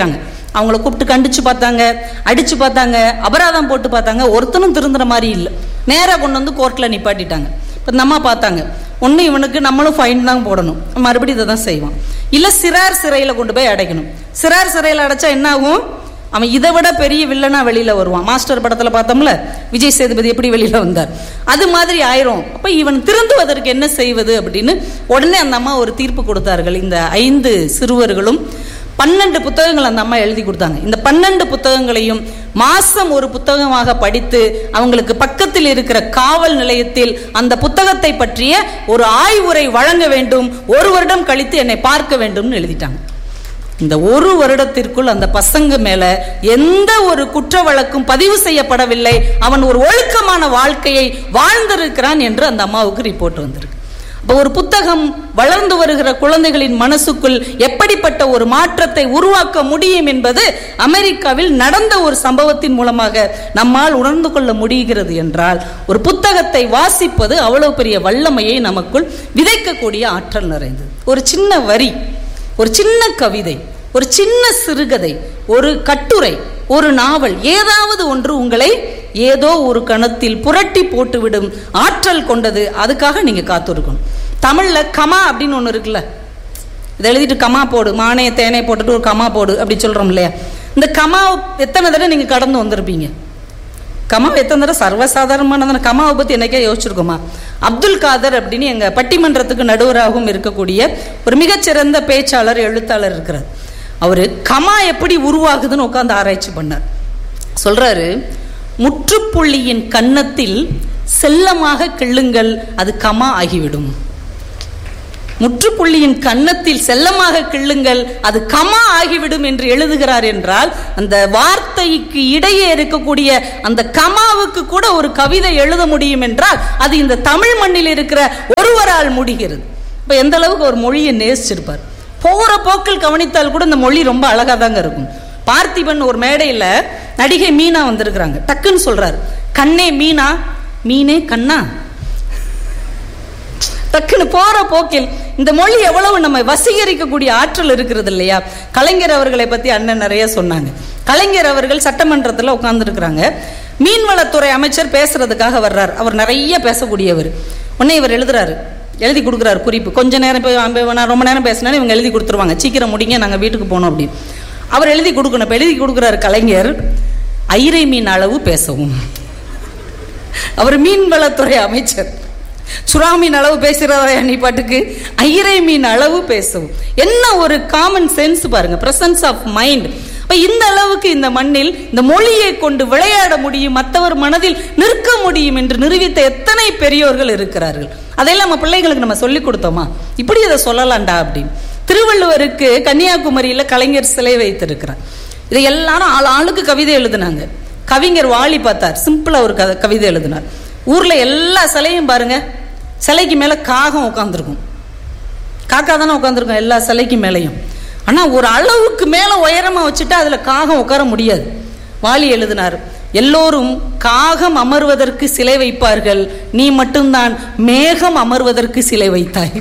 Speaker 8: அவங்கள கூப்பிட்டு கண்டிச்சு பார்த்தாங்க அடிச்சு பார்த்தாங்க அபராதம் போட்டு பார்த்தாங்க ஒருத்தனும் திருந்துற மாதிரி இல்லை நேரா கொண்டு வந்து கோர்ட்ல நிப்பாட்டிட்டாங்க இப்போ இந்த அம்மா பார்த்தாங்க ஒன்று இவனுக்கு நம்மளும் ஃபைன் தான் போடணும் மறுபடியும் இதை தான் செய்வான் இல்லை சிறார் சிறையில் கொண்டு போய் அடைக்கணும் சிறார் சிறையில் அடைச்சா என்ன ஆகும் அவன் இதை விட பெரிய வில்லனா வெளியில வருவான் மாஸ்டர் படத்துல பார்த்தோம்ல விஜய் சேதுபதி எப்படி வெளியில வந்தார் அது மாதிரி ஆயிரும் அப்ப இவன் திருந்துவதற்கு என்ன செய்வது அப்படின்னு உடனே அந்த அம்மா ஒரு தீர்ப்பு கொடுத்தார்கள் இந்த ஐந்து சிறுவர்களும் பன்னெண்டு புத்தகங்கள் அந்த அம்மா எழுதி கொடுத்தாங்க இந்த பன்னெண்டு புத்தகங்களையும் மாசம் ஒரு புத்தகமாக படித்து அவங்களுக்கு பக்கத்தில் இருக்கிற காவல் நிலையத்தில் அந்த புத்தகத்தை பற்றிய ஒரு ஆய்வுரை வழங்க வேண்டும் ஒரு வருடம் கழித்து என்னை பார்க்க வேண்டும்னு எழுதிட்டாங்க இந்த ஒரு வருடத்திற்குள் அந்த பசங்க மேல எந்த ஒரு குற்ற வழக்கும் பதிவு செய்யப்படவில்லை அவன் ஒரு ஒழுக்கமான வாழ்க்கையை வாழ்ந்திருக்கிறான் என்று அந்த அம்மாவுக்கு ரிப்போர்ட் வந்திருக்கு அப்ப ஒரு புத்தகம் வளர்ந்து வருகிற குழந்தைகளின் மனசுக்குள் எப்படிப்பட்ட ஒரு மாற்றத்தை உருவாக்க முடியும் என்பது அமெரிக்காவில் நடந்த ஒரு சம்பவத்தின் மூலமாக நம்மால் உணர்ந்து கொள்ள முடிகிறது என்றால் ஒரு புத்தகத்தை வாசிப்பது அவ்வளவு பெரிய வல்லமையை நமக்குள் விதைக்கக்கூடிய ஆற்றல் நிறைந்தது ஒரு சின்ன வரி ஒரு சின்ன கவிதை ஒரு சின்ன சிறுகதை ஒரு கட்டுரை ஒரு நாவல் ஏதாவது ஒன்று உங்களை ஏதோ ஒரு கணத்தில் புரட்டி போட்டுவிடும் ஆற்றல் கொண்டது அதுக்காக நீங்க காத்திருக்கணும் தமிழ்ல கமா அப்படின்னு ஒன்று இருக்குல்ல இதை எழுதிட்டு கமா போடு மானே தேனை போட்டுட்டு ஒரு கமா போடு அப்படி சொல்றோம் இல்லையா இந்த கமா எத்தனை தடவை நீங்க கடந்து வந்திருப்பீங்க கமாவை எத்தனை தடவை சர்வசாதாரணமான கமாவை பத்தி என்னைக்கே யோசிச்சிருக்கோமா அப்துல் காதர் அப்படின்னு எங்க பட்டிமன்றத்துக்கு நடுவராகவும் இருக்கக்கூடிய ஒரு மிகச்சிறந்த பேச்சாளர் எழுத்தாளர் இருக்கிறார் அவரு கமா எப்படி உருவாகுதுன்னு உட்காந்து ஆராய்ச்சி பண்ணார் சொல்றாரு முற்றுப்புள்ளியின் கன்னத்தில் செல்லமாக கிள்ளுங்கள் அது கமா ஆகிவிடும் முற்றுப்புள்ளியின் கன்னத்தில் செல்லமாக கிள்ளுங்கள் அது கமா ஆகிவிடும் என்று எழுதுகிறார் என்றால் அந்த வார்த்தைக்கு இடையே இருக்கக்கூடிய அந்த கமாவுக்கு கூட ஒரு கவிதை எழுத முடியும் என்றால் அது இந்த தமிழ் மண்ணில் இருக்கிற ஒருவரால் முடிகிறது இப்ப எந்த அளவுக்கு ஒரு மொழியை நேசிச்சிருப்பார் போற போக்கில் கவனித்தால் கூட இந்த மொழி ரொம்ப அழகா தாங்க இருக்கும் பார்த்திபன் ஒரு மேடையில நடிகை மீனா வந்திருக்கிறாங்க டக்குன்னு சொல்றாரு கண்ணே மீனா மீனே கண்ணா டக்குன்னு போற போக்கில் இந்த மொழி எவ்வளவு நம்ம வசீகரிக்கக்கூடிய ஆற்றல் இருக்கிறது இல்லையா கலைஞர் அவர்களை பத்தி அண்ணன் நிறைய சொன்னாங்க கலைஞர் அவர்கள் சட்டமன்றத்தில் உட்கார்ந்துருக்கிறாங்க மீன்வளத்துறை அமைச்சர் பேசுறதுக்காக வர்றார் அவர் நிறைய பேசக்கூடியவர் உடனே இவர் எழுதுறாரு எழுதி கொடுக்குறாரு குறிப்பு கொஞ்ச நேரம் போய் அம்ப- நான் ரொம்ப நேரம் பேசினாலும் இவங்க எழுதி கொடுத்துருவாங்க சீக்கிரம் முடிங்க நாங்கள் வீட்டுக்கு போனோம் அப்படின்னு அவர் எழுதி கொடுக்கணும் இப்போ எழுதி கொடுக்குறாரு கலைஞர் ஐரை மீன் அளவு பேசவும் அவர் மீன்வளத்துறை அமைச்சர் சுறா மீன் அளவு பேசுறதா நீ பாட்டுக்கு ஐரை மீன் அளவு பேசும் என்ன ஒரு காமன் சென்ஸ் பாருங்க பிரசன்ஸ் ஆஃப் மைண்ட் அப்ப இந்த அளவுக்கு இந்த மண்ணில் இந்த மொழியை கொண்டு விளையாட முடியும் மற்றவர் மனதில் நிற்க முடியும் என்று நிரூபித்த எத்தனை பெரியோர்கள் இருக்கிறார்கள் அதெல்லாம் நம்ம பிள்ளைகளுக்கு நம்ம சொல்லி கொடுத்தோமா இப்படி இதை சொல்லலாம்டா அப்படின்னு திருவள்ளுவருக்கு கன்னியாகுமரியில கலைஞர் சிலை வைத்திருக்கிறார் இதை எல்லாரும் ஆள் ஆளுக்கு கவிதை எழுதுனாங்க கவிஞர் வாலி பார்த்தார் சிம்பிளா ஒரு கத- கவிதை எழுதினார் ஊர்ல எல்லா சிலையும் பாருங்க சிலைக்கு மேல காகம் உட்காந்துருக்கும் காக்கா தானே உட்காந்துருக்கும் எல்லா சிலைக்கு மேலையும் ஆனா ஒரு அளவுக்கு மேல உயரமா வச்சுட்டா அதுல காகம் உட்கார முடியாது வாலி எழுதினார் எல்லோரும் காகம் அமர்வதற்கு சிலை வைப்பார்கள் நீ மட்டும்தான் மேகம் அமர்வதற்கு சிலை வைத்தாய்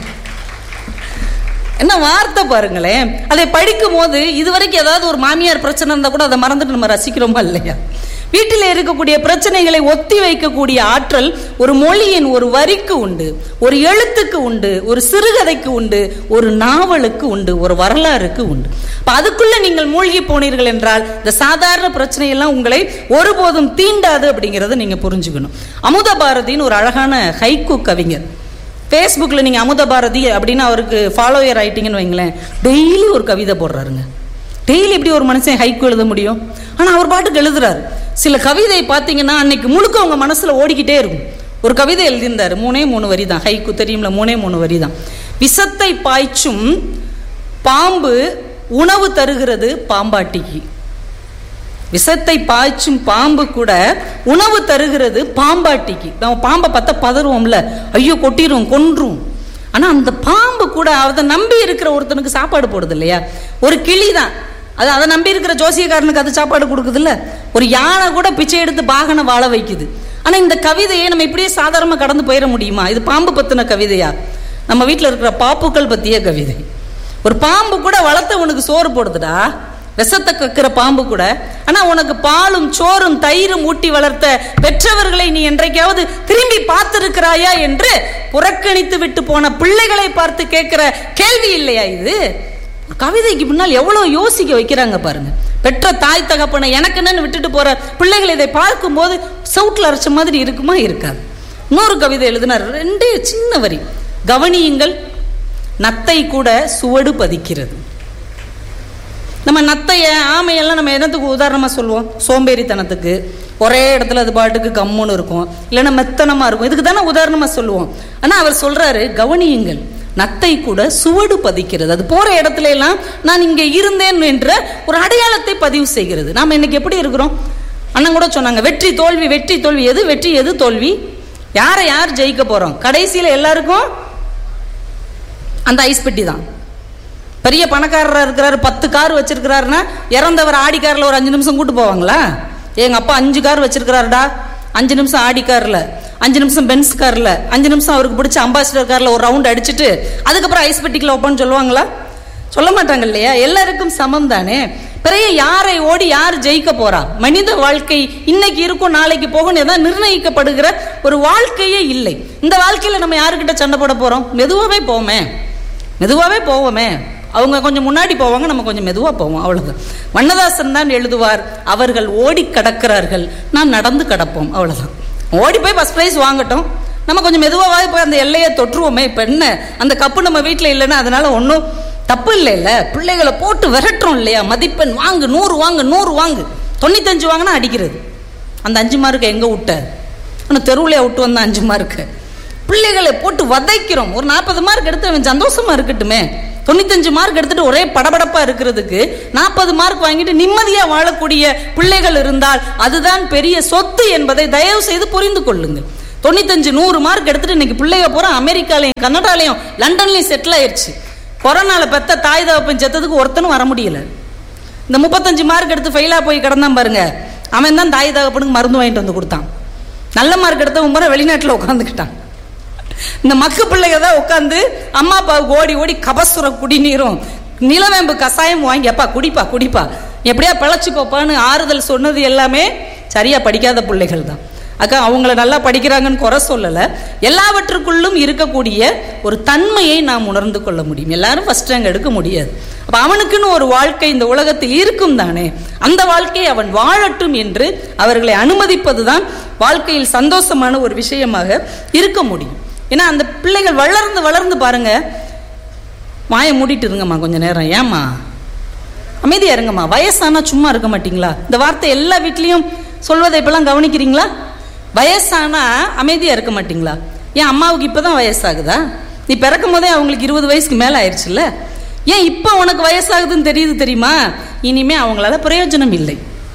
Speaker 8: என்ன வார்த்தை பாருங்களேன் அதை படிக்கும் போது இதுவரைக்கும் ஏதாவது ஒரு மாமியார் பிரச்சனை இருந்தா கூட அதை மறந்துட்டு நம்ம ரசிக்கிறோமா இல்லையா வீட்டில் இருக்கக்கூடிய பிரச்சனைகளை ஒத்தி வைக்கக்கூடிய ஆற்றல் ஒரு மொழியின் ஒரு வரிக்கு உண்டு ஒரு எழுத்துக்கு உண்டு ஒரு சிறுகதைக்கு உண்டு ஒரு நாவலுக்கு உண்டு ஒரு வரலாறுக்கு உண்டு அப்ப அதுக்குள்ள நீங்கள் மூழ்கி போனீர்கள் என்றால் இந்த சாதாரண பிரச்சனையெல்லாம் உங்களை ஒருபோதும் தீண்டாது அப்படிங்கறத நீங்க புரிஞ்சுக்கணும் அமுத பாரதின்னு ஒரு அழகான ஹைக்கூ கவிஞர் ஃபேஸ்புக்கில் நீங்கள் அமுத பாரதி அப்படின்னு அவருக்கு ஃபாலோயர் ஆயிட்டீங்கன்னு வைங்களேன் டெய்லி ஒரு கவிதை போடுறாருங்க டெய்லி எப்படி ஒரு மனுஷன் ஹைக்கு எழுத முடியும் ஆனால் அவர் பாட்டுக்கு எழுதுறாரு சில கவிதை பார்த்தீங்கன்னா அன்னைக்கு முழுக்க உங்க மனசுல ஓடிக்கிட்டே இருக்கும் ஒரு கவிதை எழுதியிருந்தாரு மூணே மூணு வரி தான் ஹைக்கு தெரியும்ல மூணே மூணு வரி தான் விஷத்தை பாய்ச்சும் பாம்பு உணவு தருகிறது பாம்பாட்டிக்கு விஷத்தை பாய்ச்சும் பாம்பு கூட உணவு தருகிறது பாம்பாட்டிக்கு நம்ம பாம்பை பார்த்தா பதறுவோம்ல ஐயோ கொட்டிரும் கொன்றும் ஆனா அந்த பாம்பு கூட அதை நம்பி இருக்கிற ஒருத்தனுக்கு சாப்பாடு போடுது இல்லையா ஒரு கிளி தான் அது அதை நம்பி இருக்கிற ஜோசியக்காரனுக்கு அது சாப்பாடு கொடுக்குது இல்ல ஒரு யானை கூட பிச்சை எடுத்து பாகனை வாழ வைக்குது ஆனா இந்த கவிதையை நம்ம இப்படியே சாதாரணமா கடந்து போயிட முடியுமா இது பாம்பு பத்தின கவிதையா நம்ம வீட்டில் இருக்கிற பாப்புக்கள் பத்திய கவிதை ஒரு பாம்பு கூட வளர்த்தவனுக்கு சோறு போடுதுடா விஷத்தை கக்கிற பாம்பு கூட ஆனா உனக்கு பாலும் சோறும் தயிரும் ஊட்டி வளர்த்த பெற்றவர்களை நீ என்றைக்காவது திரும்பி பார்த்திருக்கிறாயா என்று புறக்கணித்து விட்டு போன பிள்ளைகளை பார்த்து கேட்கிற கேள்வி இல்லையா இது ஒரு கவிதைக்கு பின்னால் எவ்வளவு யோசிக்க வைக்கிறாங்க பாருங்க பெற்ற தாய் தகப்பனை எனக்குன்னு விட்டுட்டு போற பிள்ளைகள் இதை பார்க்கும்போது சவுட்ல அரைச்ச மாதிரி இருக்குமா இருக்காது இன்னொரு கவிதை எழுதினார் ரெண்டே சின்ன வரி கவனியுங்கள் நத்தை கூட சுவடு பதிக்கிறது நம்ம நத்தைய ஆமையெல்லாம் நம்ம என்னத்துக்கு உதாரணமாக சொல்லுவோம் சோம்பேறித்தனத்துக்கு ஒரே இடத்துல அது பாட்டுக்கு கம்முன்னு இருக்கும் இல்லைன்னா மெத்தனமாக இருக்கும் இதுக்கு தானே உதாரணமாக சொல்லுவோம் ஆனால் அவர் சொல்றாரு கவனியுங்கள் நத்தை கூட சுவடு பதிக்கிறது அது போற இடத்துல எல்லாம் நான் இங்கே இருந்தேன் என்ற ஒரு அடையாளத்தை பதிவு செய்கிறது நாம் இன்னைக்கு எப்படி இருக்கிறோம் அண்ணன் கூட சொன்னாங்க வெற்றி தோல்வி வெற்றி தோல்வி எது வெற்றி எது தோல்வி யாரை யார் ஜெயிக்க போறோம் கடைசியில் எல்லாருக்கும் அந்த ஐஸ் பெட்டி தான் பெரிய பணக்காரராக இருக்கிறாரு பத்து கார் வச்சிருக்கிறாருன்னா இறந்தவர் ஆடி காரில் ஒரு அஞ்சு நிமிஷம் கூட்டு போவாங்களா எங்க அப்பா அஞ்சு கார் வச்சிருக்கிறாருடா அஞ்சு நிமிஷம் ஆடி கார்ல அஞ்சு நிமிஷம் பென்ஸ் கார்ல அஞ்சு நிமிஷம் அவருக்கு பிடிச்ச அம்பாசிடர் கார்ல ஒரு ரவுண்ட் அடிச்சுட்டு அதுக்கப்புறம் ஐஸ் பெட்டிக்குள்ள வைப்பான்னு சொல்லுவாங்களா சொல்ல மாட்டாங்க இல்லையா எல்லாருக்கும் சமம் தானே பிறைய யாரை ஓடி யார் ஜெயிக்க போறா மனித வாழ்க்கை இன்னைக்கு இருக்கும் நாளைக்கு போகும் ஏதாவது நிர்ணயிக்கப்படுகிற ஒரு வாழ்க்கையே இல்லை இந்த வாழ்க்கையில நம்ம யாருக்கிட்ட சண்டை போட போறோம் மெதுவாவே போமே மெதுவாகவே போவோமே அவங்க கொஞ்சம் முன்னாடி போவாங்க நம்ம கொஞ்சம் மெதுவாக போவோம் அவ்வளவுதான் வண்ணதாசன் தான் எழுதுவார் அவர்கள் ஓடி கடக்கிறார்கள் நாம் நடந்து கடப்போம் அவ்வளவுதான் ஓடி போய் ஃபர்ஸ்ட் ப்ரைஸ் வாங்கட்டும் நம்ம கொஞ்சம் மெதுவாக போய் அந்த எல்லையை தொற்றுவோமே இப்போ என்ன அந்த கப்பு நம்ம வீட்டில் இல்லைன்னா அதனால ஒன்றும் தப்பு இல்லை இல்ல பிள்ளைகளை போட்டு விரட்டுறோம் இல்லையா மதிப்பெண் வாங்கு நூறு வாங்கு நூறு வாங்கு தொண்ணூத்தஞ்சு வாங்கினா அடிக்கிறது அந்த அஞ்சு மார்க்கு எங்கே விட்ட ஆனால் தெருவுலையே விட்டு வந்த அஞ்சு மார்க்கு பிள்ளைகளை போட்டு வதைக்கிறோம் ஒரு நாற்பது மார்க் எடுத்து அவன் சந்தோஷமா இருக்கட்டுமே தொண்ணூத்தஞ்சு மார்க் எடுத்துட்டு ஒரே படபடப்பா இருக்கிறதுக்கு நாற்பது மார்க் வாங்கிட்டு நிம்மதியா வாழக்கூடிய பிள்ளைகள் இருந்தால் அதுதான் பெரிய சொத்து என்பதை தயவு செய்து புரிந்து கொள்ளுங்கள் தொண்ணூத்தஞ்சு நூறு மார்க் எடுத்துட்டு இன்னைக்கு பிள்ளைங்க பூரா அமெரிக்காலையும் கனடாலையும் லண்டன்லையும் செட்டில் ஆயிடுச்சு கொரோனால பெத்த தாய் தகப்பன் செத்ததுக்கு ஒருத்தனும் வர முடியல இந்த முப்பத்தஞ்சு மார்க் எடுத்து ஃபெயிலா போய் கிடந்தான் பாருங்க அவன் தான் தாய் தகப்பனுக்கு மருந்து வாங்கிட்டு வந்து கொடுத்தான் நல்ல மார்க் எடுத்தவன் பூரா வெளிநாட்டுல உட்காந்துக்கிட்டான் இந்த மக்கு பிள்ளைங்க தான் உட்காந்து அம்மா அப்பாவுக்கு ஓடி ஓடி கபசுர குடிநீரும் நிலவேம்பு கசாயம் வாங்கி அப்பா குடிப்பா குடிப்பா எப்படியா பிழைச்சிக்கோப்பான்னு ஆறுதல் சொன்னது எல்லாமே சரியா படிக்காத பிள்ளைகள் தான் அக்கா அவங்கள நல்லா படிக்கிறாங்கன்னு குறை சொல்லலை எல்லாவற்றுக்குள்ளும் இருக்கக்கூடிய ஒரு தன்மையை நாம் உணர்ந்து கொள்ள முடியும் எல்லாரும் ஃபர்ஸ்ட் ரேங்க் எடுக்க முடியாது அப்ப அவனுக்குன்னு ஒரு வாழ்க்கை இந்த உலகத்தில் இருக்கும் தானே அந்த வாழ்க்கையை அவன் வாழட்டும் என்று அவர்களை அனுமதிப்பதுதான் வாழ்க்கையில் சந்தோஷமான ஒரு விஷயமாக இருக்க முடியும் ஏன்னா அந்த பிள்ளைகள் வளர்ந்து வளர்ந்து பாருங்க வாயை மூடிட்டு இருங்கம்மா கொஞ்ச நேரம் ஏம்மா அமைதியா இருங்கம்மா வயசானா சும்மா இருக்க மாட்டீங்களா இந்த வார்த்தை எல்லா வீட்லயும் சொல்வதை இப்பெல்லாம் கவனிக்கிறீங்களா வயசானா அமைதியா இருக்க மாட்டீங்களா ஏன் அம்மாவுக்கு இப்பதான் வயசாகுதா நீ பிறக்கும் போதே அவங்களுக்கு இருபது வயசுக்கு மேல ஆயிடுச்சுல்ல ஏன் இப்போ உனக்கு வயசாகுதுன்னு தெரியுது தெரியுமா இனிமே அவங்களால பிரயோஜனம் இல்லை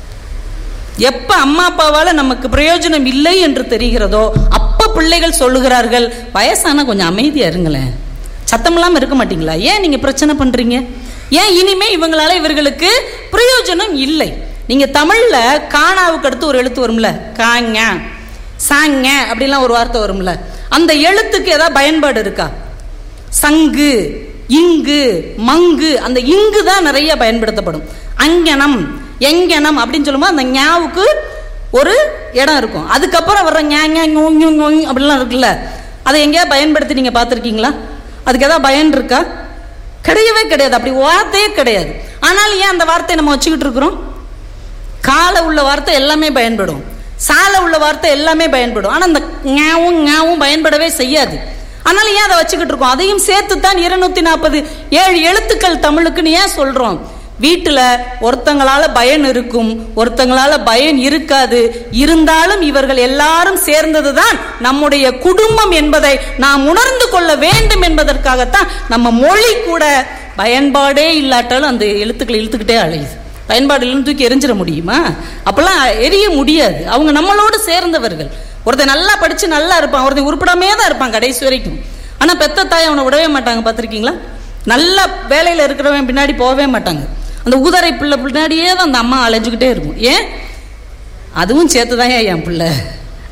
Speaker 8: எப்ப அம்மா அப்பாவால நமக்கு பிரயோஜனம் இல்லை என்று தெரிகிறதோ அப்ப பிள்ளைகள் சொல்லுகிறார்கள் வயசானா கொஞ்சம் அமைதியா இருங்களேன் சத்தம் இல்லாம இருக்க மாட்டீங்களா ஏன் நீங்க பிரச்சனை பண்றீங்க ஏன் இனிமே இவங்களால இவர்களுக்கு பிரயோஜனம் இல்லை நீங்க தமிழ்ல காணாவுக்கு அடுத்து ஒரு எழுத்து வரும்ல காங்க சாங்க அப்படிலாம் ஒரு வார்த்தை வரும்ல அந்த எழுத்துக்கு ஏதாவது பயன்பாடு இருக்கா சங்கு இங்கு மங்கு அந்த இங்கு தான் நிறைய பயன்படுத்தப்படும் அங்கனம் எங்கனம் அப்படின்னு சொல்லும்போது அந்த ஞாவுக்கு ஒரு இடம் இருக்கும் அதுக்கப்புறம் வர்ற ஞா ஞா ஞோ, ஞோ, ஞோ அப்படிலாம் இருக்குல்ல அதை எங்கேயாவது பயன்படுத்தி நீங்க பார்த்துருக்கீங்களா அதுக்கு ஏதாவது பயன் இருக்கா கிடையவே கிடையாது அப்படி வார்த்தையே கிடையாது ஆனால் ஏன் அந்த வார்த்தையை நம்ம வச்சுக்கிட்டு இருக்கிறோம் கால உள்ள வார்த்தை எல்லாமே பயன்படும் சால உள்ள வார்த்தை எல்லாமே பயன்படும் ஆனா அந்த ஞாவும் ஞாவும் பயன்படவே செய்யாது ஆனால் ஏன் அதை வச்சுக்கிட்டு இருக்கோம் அதையும் சேர்த்து தான் இருநூத்தி நாற்பது ஏழு எழுத்துக்கள் தமிழுக்குன்னு ஏன் சொல்றோம் வீட்டுல ஒருத்தங்களால பயன் இருக்கும் ஒருத்தங்களால பயன் இருக்காது இருந்தாலும் இவர்கள் எல்லாரும் சேர்ந்ததுதான் நம்முடைய குடும்பம் என்பதை நாம் உணர்ந்து கொள்ள வேண்டும் என்பதற்காகத்தான் நம்ம மொழி கூட பயன்பாடே இல்லாட்டாலும் அந்த எழுத்துக்களை இழுத்துக்கிட்டே அழையுது பயன்பாடு இல்லைன்னு தூக்கி எரிஞ்சிட முடியுமா அப்பெல்லாம் எரிய முடியாது அவங்க நம்மளோடு சேர்ந்தவர்கள் ஒருத்தன் நல்லா படிச்சு நல்லா இருப்பான் ஒருத்தன் உருப்படாமே தான் இருப்பான் கடைசி வரைக்கும் ஆனா பெத்த தாய் அவனை விடவே மாட்டாங்க பார்த்திருக்கீங்களா நல்ல வேலையில இருக்கிறவன் பின்னாடி போகவே மாட்டாங்க அந்த ஊதரை பிள்ளை பின்னாடியே தான் அந்த அம்மா அலைஞ்சுக்கிட்டே இருக்கும் ஏன் அதுவும் சேர்த்துதான் என் பிள்ளை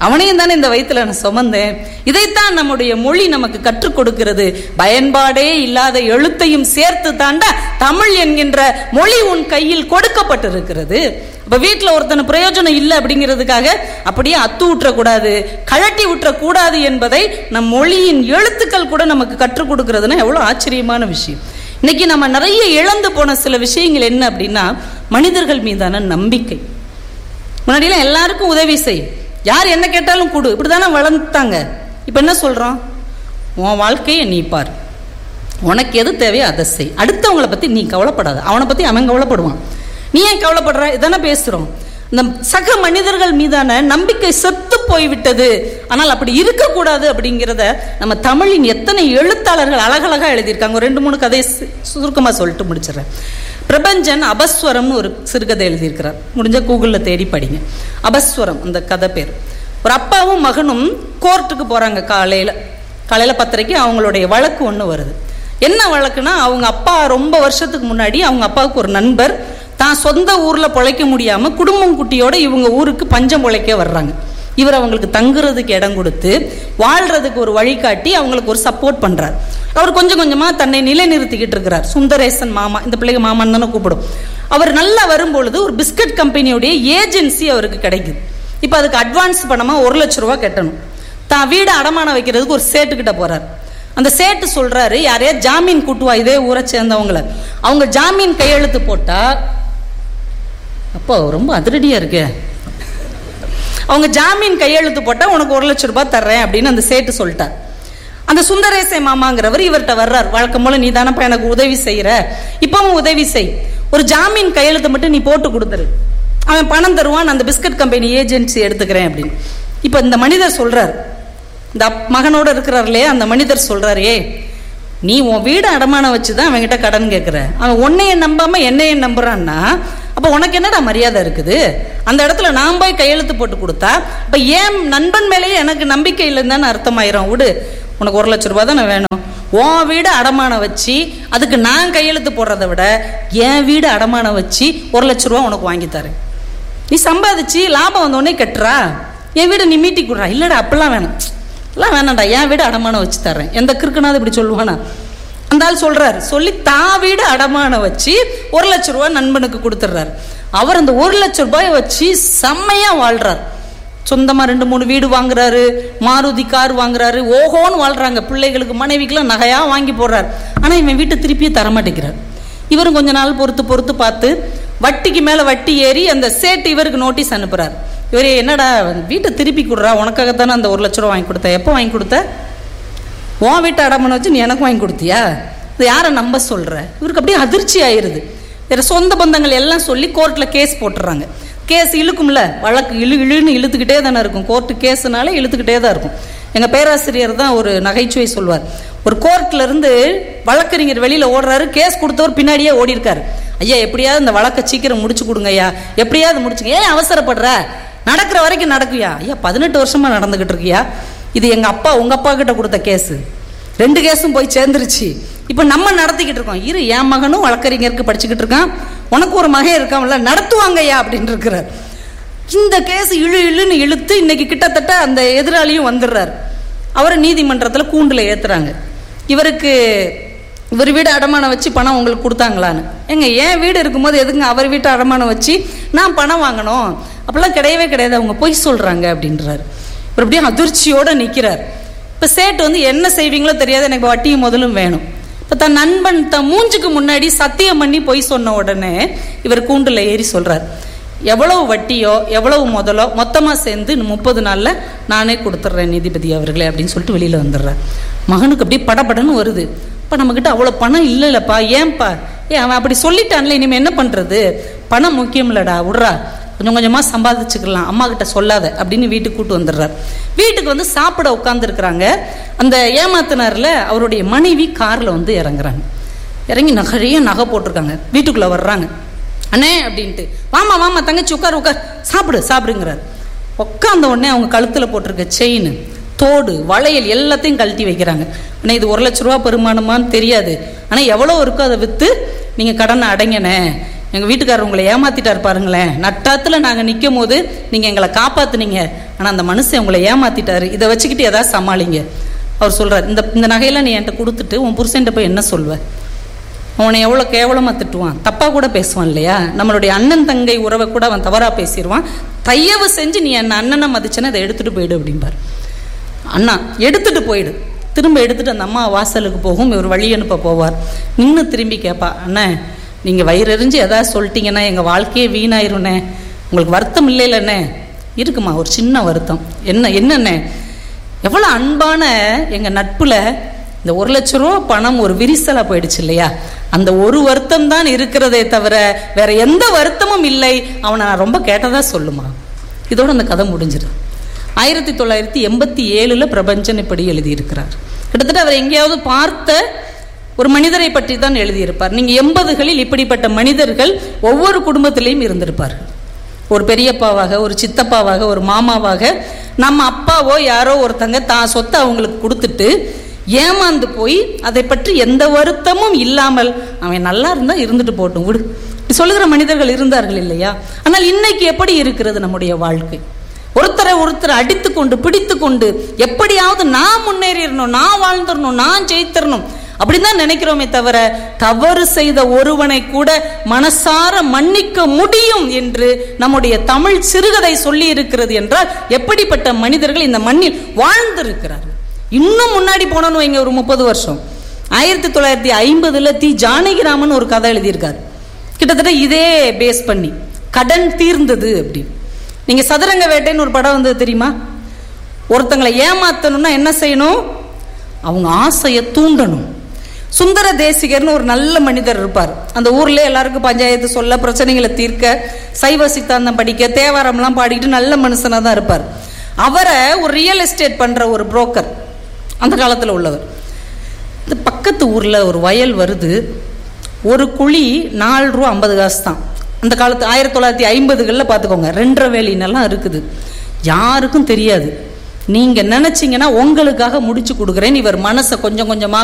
Speaker 8: அவனையும் தானே இந்த வயித்துல நான் சுமந்தேன் இதைத்தான் நம்முடைய மொழி நமக்கு கற்றுக் கொடுக்கிறது பயன்பாடே இல்லாத எழுத்தையும் சேர்த்து தாண்டா தமிழ் என்கின்ற மொழி உன் கையில் கொடுக்கப்பட்டிருக்கிறது இப்ப வீட்டுல ஒருத்தன பிரயோஜனம் இல்லை அப்படிங்கிறதுக்காக அப்படியே அத்து விட்டுறக்கூடாது கழட்டி விட்டுறக்கூடாது என்பதை நம் மொழியின் எழுத்துக்கள் கூட நமக்கு கற்றுக் கொடுக்கிறதுனா எவ்வளவு ஆச்சரியமான விஷயம் இன்னைக்கு நம்ம நிறைய இழந்து போன சில விஷயங்கள் என்ன அப்படின்னா மனிதர்கள் மீதான நம்பிக்கை முன்னாடியெல்லாம் எல்லாருக்கும் உதவி செய் யார் என்ன கேட்டாலும் கொடு இப்படிதானே வளர்ந்துட்டாங்க இப்போ என்ன சொல்றோம் உன் வாழ்க்கையை நீ பார் உனக்கு எது தேவையோ அதை செய் அடுத்தவங்கள பத்தி நீ கவலைப்படாத அவனை பத்தி அவன் கவலைப்படுவான் நீ ஏன் கவலைப்படுற இதானே பேசுறோம் இந்த சக மனிதர்கள் மீதான நம்பிக்கை செத்து போய்விட்டது ஆனால் அப்படி இருக்கக்கூடாது அப்படிங்கிறத நம்ம தமிழின் எத்தனை எழுத்தாளர்கள் அழகழகா எழுதியிருக்காங்க ஒரு ரெண்டு மூணு கதையை சு- சுருக்கமா சொல்லிட்டு முடிச்சிடுறேன் பிரபஞ்சன் அபஸ்வரம்னு ஒரு சிறுகதை எழுதியிருக்கிறார் முடிஞ்ச கூகுளில் தேடி படிங்க அபஸ்வரம் அந்த கதை பேர் ஒரு அப்பாவும் மகனும் கோர்ட்டுக்கு போறாங்க காலையில காலையில பத்தரைக்கு அவங்களுடைய வழக்கு ஒன்று வருது என்ன வழக்குனா அவங்க அப்பா ரொம்ப வருஷத்துக்கு முன்னாடி அவங்க அப்பாவுக்கு ஒரு நண்பர் தான் சொந்த ஊர்ல பொழைக்க முடியாம குடும்பம் குட்டியோட இவங்க ஊருக்கு பஞ்சம் பொழைக்க வர்றாங்க இவர் அவங்களுக்கு தங்குறதுக்கு இடம் கொடுத்து வாழ்றதுக்கு ஒரு வழிகாட்டி அவங்களுக்கு ஒரு சப்போர்ட் பண்றார் அவர் கொஞ்சம் கொஞ்சமா தன்னை நிலைநிறுத்திக்கிட்டு இருக்கிறார் சுந்தரேசன் மாமா இந்த பிள்ளைங்க மாமான்னு தானே கூப்பிடும் அவர் நல்லா வரும்பொழுது ஒரு பிஸ்கட் கம்பெனியுடைய ஏஜென்சி அவருக்கு கிடைக்குது இப்போ அதுக்கு அட்வான்ஸ் பணமா ஒரு லட்ச ரூபா கட்டணும் தான் வீடு அடமானம் வைக்கிறதுக்கு ஒரு சேட்டுக்கிட்ட போறார் அந்த சேட்டு சொல்றாரு யாரையா ஜாமீன் கூட்டுவா இதே ஊரை சேர்ந்தவங்கள அவங்க ஜாமீன் கையெழுத்து போட்டா அப்போ ரொம்ப அதிரடியா இருக்கே அவங்க ஜாமீன் கையெழுத்து போட்டா உனக்கு ஒரு லட்சம் ரூபாய் தர்றேன் அப்படின்னு அந்த சேட்டு சொல்லிட்டார் அந்த சுந்தரேசை மாமாங்கிறவர் இவர்கிட்ட வர்றார் வழக்கம் போல நீ தானப்பா எனக்கு உதவி செய்யற இப்பவும் உதவி செய் ஒரு ஜாமீன் கையெழுத்து மட்டும் நீ போட்டு கொடுத்துரு அவன் பணம் தருவான் அந்த பிஸ்கட் கம்பெனி ஏஜென்சி எடுத்துக்கிறேன் அப்படின்னு இப்ப இந்த மனிதர் சொல்றார் இந்த அப்- மகனோட இருக்கிறார் இல்லையா அந்த மனிதர் சொல்றாரு ஏய் நீ உன் வீடு அடமானம் வச்சு தான் அவன்கிட்ட கடன் கேட்குற அவன் உன்னைய நம்பாம என்னைய நம்புறான்னா அப்போ உனக்கு என்னடா மரியாதை இருக்குது அந்த இடத்துல நான் போய் கையெழுத்து போட்டு கொடுத்தா இப்போ ஏன் நண்பன் மேலேயே எனக்கு நம்பிக்கை இல்லைன்னு தானே அர்த்தமாயிரும் விடு உனக்கு ஒரு லட்ச ரூபாய் தானே வேணும் உன் வீடு அடமானம் வச்சு அதுக்கு நான் கையெழுத்து போடுறதை விட என் வீடு அடமானம் வச்சு ஒரு லட்ச ரூபா உனக்கு வாங்கி தரேன் நீ சம்பாதிச்சு லாபம் வந்தோடனே கட்டுறா என் வீடு நீ மீட்டி கொடுறா இல்லடா அப்பெல்லாம் வேணாம் எல்லாம் வேணாம்டா என் வீடு அடமானம் வச்சு தர்றேன் எந்த கிறுக்குனாவது இப்படி சொல்லுவானா அந்த ஆள் சொல்றாரு சொல்லி தான் வீடு அடமானம் வச்சு ஒரு லட்ச ரூபாய் நண்பனுக்கு கொடுத்துட்றாரு அவர் அந்த ஒரு லட்ச ரூபாயை வச்சு செம்மையா வாழ்றார் சொந்தமா ரெண்டு மூணு வீடு வாங்குறாரு மாருதி கார் வாங்குறாரு ஓஹோன்னு வாழ்றாங்க பிள்ளைகளுக்கு மனைவிக்கெல்லாம் நகையா வாங்கி போடுறாரு ஆனா இவன் வீட்டை திருப்பியே தரமாட்டேங்கிறார் இவரும் கொஞ்ச நாள் பொறுத்து பொறுத்து பார்த்து வட்டிக்கு மேல வட்டி ஏறி அந்த சேட்டு இவருக்கு நோட்டீஸ் அனுப்புறாரு இவரே என்னடா வீட்டை திருப்பி கொடுறா உனக்காகத்தானே அந்த ஒரு லட்ச ரூபா வாங்கி கொடுத்த எப்போ வாங்கி கொடுத்த உன் வீட்டை அடமானம் வச்சு நீ எனக்கு வாங்கி கொடுத்தியா இது யாரை நம்ப சொல்ற இவருக்கு அப்படியே அதிர்ச்சி ஆயிருது வேற சொந்த பந்தங்கள் எல்லாம் சொல்லி கோர்ட்ல கேஸ் போட்டுறாங்க கேஸ் இழுக்கும்ல வழக்கு இழு இழுன்னு இழுத்துக்கிட்டே தானே இருக்கும் கோர்ட்டு கேஸுனால இழுத்துக்கிட்டே தான் இருக்கும் எங்க பேராசிரியர் தான் ஒரு நகைச்சுவை சொல்வார் ஒரு கோர்ட்ல இருந்து வழக்கறிஞர் வெளியில ஓடுறாரு கேஸ் கொடுத்தவர் பின்னாடியே ஓடி இருக்காரு ஐயா எப்படியாவது இந்த வழக்கை சீக்கிரம் முடிச்சு கொடுங்க ஐயா எப்படியாவது முடிச்சுங்க ஏன் அவசரப்படுற நடக்கிற வரைக்கும் நடக்குயா ஐயா பதினெட்டு வருஷமா நடந்துகிட்டு இருக்கியா இது எங்க அப்பா உங்க அப்பா கிட்ட கொடுத்த கேஸ் ரெண்டு கேஸும் போய் சேர்ந்துருச்சு இப்போ நம்ம நடத்திக்கிட்டு இருக்கோம் இரு என் மகனும் வழக்கறிஞருக்கு படிச்சுக்கிட்டு இருக்கான் உனக்கு ஒரு மகன் இருக்கான்ல நடத்துவாங்கய்யா அப்படின்னு இருக்கிறார் இந்த கேஸ் இழு இழுன்னு இழுத்து இன்னைக்கு கிட்டத்தட்ட அந்த எதிராளியும் வந்துடுறாரு அவரை நீதிமன்றத்தில் கூண்டுல ஏத்துறாங்க இவருக்கு இவர் வீடு அடமானம் வச்சு பணம் உங்களுக்கு கொடுத்தாங்களான்னு ஏங்க என் வீடு இருக்கும்போது எதுங்க அவர் வீட்டு அடமானம் வச்சு நான் பணம் வாங்கணும் அப்பெல்லாம் கிடையவே கிடையாது அவங்க பொய் சொல்றாங்க அப்படின்றாரு இவர் அப்படியே அதிர்ச்சியோட நிக்கிறார் இப்ப சேட்டு வந்து என்ன செய்வீங்களோ தெரியாது எனக்கு வட்டியும் முதலும் வேணும் இப்ப தன் நண்பன் தன் மூஞ்சுக்கு முன்னாடி சத்தியம் பண்ணி பொய் சொன்ன உடனே இவர் கூண்டுல ஏறி சொல்றார் எவ்வளவு வட்டியோ எவ்வளவு முதலோ மொத்தமா சேர்ந்து முப்பது நாள்ல நானே கொடுத்துட்றேன் நீதிபதி அவர்களே அப்படின்னு சொல்லிட்டு வெளியில வந்துடுறார் மகனுக்கு அப்படியே படபடன்னு வருது இப்ப நம்ம கிட்ட அவ்வளவு பணம் இல்லைல்லப்பா ஏன்பா ஏ அவன் அப்படி சொல்லிட்டான்ல இனிமே என்ன பண்றது பணம் முக்கியம் இல்லடா விட்றா கொஞ்சம் கொஞ்சமா சம்பாதிச்சுக்கலாம் அம்மா கிட்ட சொல்லாத அப்படின்னு வீட்டுக்கு கூட்டு வந்துடுறார் வீட்டுக்கு வந்து சாப்பிட உட்காந்துருக்குறாங்க அந்த ஏமாத்தினார்ல அவருடைய மனைவி கார்ல வந்து இறங்குறாங்க இறங்கி நகைய நகை போட்டிருக்காங்க வீட்டுக்குள்ள வர்றாங்க அண்ணே அப்படின்ட்டு வாமா வாமா தங்கச்சி உட்கார் உட்கார் சாப்பிடு சாப்பிடுங்கிறார் உட்காந்த உடனே அவங்க கழுத்துல போட்டிருக்க செயின் தோடு வளையல் எல்லாத்தையும் கழட்டி வைக்கிறாங்க ஆனால் இது ஒரு லட்ச ரூபா பெருமானமான்னு தெரியாது ஆனால் எவ்வளோ இருக்கோ அதை விற்று நீங்கள் கடனை அடைங்கண்ணே எங்கள் வீட்டுக்காரர் உங்களை ஏமாத்திட்டாரு பாருங்களேன் நட்டாத்துல நாங்கள் நிற்கும் போது நீங்கள் எங்களை காப்பாத்துனீங்க ஆனால் அந்த மனுஷன் உங்களை ஏமாத்திட்டாரு இதை வச்சுக்கிட்டு ஏதாவது சமாளிங்க அவர் சொல்றாரு இந்த இந்த நகையெல்லாம் நீ என்கிட்ட கொடுத்துட்டு உன் புருஷன்ட்ட போய் என்ன சொல்வ அவனை எவ்வளோ கேவலமாக திட்டுவான் தப்பாக கூட பேசுவான் இல்லையா நம்மளுடைய அண்ணன் தங்கை உறவை கூட அவன் தவறாக பேசிடுவான் தயவு செஞ்சு நீ என்ன அண்ணனை மதிச்சேன்னா அதை எடுத்துட்டு போயிடு அப்படிம்பார் அண்ணா எடுத்துட்டு போயிடு திரும்ப எடுத்துட்டு அந்த அம்மா வாசலுக்கு போகும் இவர் வழி அனுப்ப போவார் நின்று திரும்பி கேட்பா அண்ணே நீங்கள் வயிறறிஞ்சு எதாவது சொல்லிட்டீங்கன்னா எங்கள் வாழ்க்கையே வீணாயிரும்ண்ணே உங்களுக்கு வருத்தம் இல்லைல்லண்ணே இருக்குமா ஒரு சின்ன வருத்தம் என்ன என்னண்ணே எவ்வளோ அன்பான எங்கள் நட்புல இந்த ஒரு லட்ச ரூபா பணம் ஒரு விரிசலா போயிடுச்சு இல்லையா அந்த ஒரு வருத்தம் தான் இருக்கிறதே தவிர வேற எந்த வருத்தமும் இல்லை அவனை நான் ரொம்ப கேட்டதா சொல்லுமா இதோட அந்த கதை முடிஞ்சிடும் ஆயிரத்தி தொள்ளாயிரத்தி எண்பத்தி ஏழுல பிரபஞ்சன் இப்படி எழுதியிருக்கிறார் கிட்டத்தட்ட அவர் எங்கேயாவது பார்த்த ஒரு மனிதரை பற்றி தான் எழுதியிருப்பார் நீங்க எண்பதுகளில் இப்படிப்பட்ட மனிதர்கள் ஒவ்வொரு குடும்பத்திலையும் இருந்திருப்பார்கள் ஒரு பெரியப்பாவாக ஒரு சித்தப்பாவாக ஒரு மாமாவாக நம்ம அப்பாவோ யாரோ ஒருத்தங்க தான் சொத்தை அவங்களுக்கு கொடுத்துட்டு ஏமாந்து போய் அதை பற்றி எந்த வருத்தமும் இல்லாமல் அவன் நல்லா இருந்தா இருந்துட்டு போட்டும் விடு இப்படி சொல்லுகிற மனிதர்கள் இருந்தார்கள் இல்லையா ஆனால் இன்னைக்கு எப்படி இருக்கிறது நம்முடைய வாழ்க்கை ஒருத்தரை ஒருத்தர் அடித்து கொண்டு பிடித்து கொண்டு எப்படியாவது நான் முன்னேறிடணும் நான் வாழ்ந்துடணும் நான் ஜெயித்திரணும் அப்படிதான் நினைக்கிறோமே தவிர தவறு செய்த ஒருவனை கூட மனசார மன்னிக்க முடியும் என்று நம்முடைய தமிழ் சிறுகதை சொல்லி இருக்கிறது என்றால் எப்படிப்பட்ட மனிதர்கள் இந்த மண்ணில் வாழ்ந்திருக்கிறார்கள் இன்னும் முன்னாடி போனோம்னு வைங்க ஒரு முப்பது வருஷம் ஆயிரத்தி தொள்ளாயிரத்தி ஐம்பதுல தி ஜானகிராமன் ஒரு கதை எழுதியிருக்காரு கிட்டத்தட்ட இதே பேஸ் பண்ணி கடன் தீர்ந்தது அப்படி நீங்க சதுரங்க வேட்டைன்னு ஒரு படம் வந்தது தெரியுமா ஒருத்தங்களை ஏமாத்தணும்னா என்ன செய்யணும் அவங்க ஆசையை தூண்டணும் சுந்தர தேசிகர்னு ஒரு நல்ல மனிதர் இருப்பார் அந்த ஊர்ல எல்லாருக்கும் பஞ்சாயத்து சொல்ல பிரச்சனைகளை தீர்க்க சைவ சித்தாந்தம் படிக்க தேவாரம்லாம் பாடிக்கிட்டு நல்ல மனுஷனா தான் இருப்பார் அவரை ஒரு ரியல் எஸ்டேட் பண்ற ஒரு புரோக்கர் அந்த காலத்துல உள்ளவர் இந்த பக்கத்து ஊர்ல ஒரு வயல் வருது ஒரு குழி நாலு ரூபா ஐம்பது காசு தான் அந்த காலத்து ஆயிரத்தி தொள்ளாயிரத்தி ஐம்பதுகளில் பார்த்துக்கோங்க ரெண்டரை வேலி நிலம் இருக்குது யாருக்கும் தெரியாது நீங்க நினைச்சீங்கன்னா உங்களுக்காக முடிச்சு கொடுக்குறேன் இவர் மனசை கொஞ்சம் கொஞ்சமா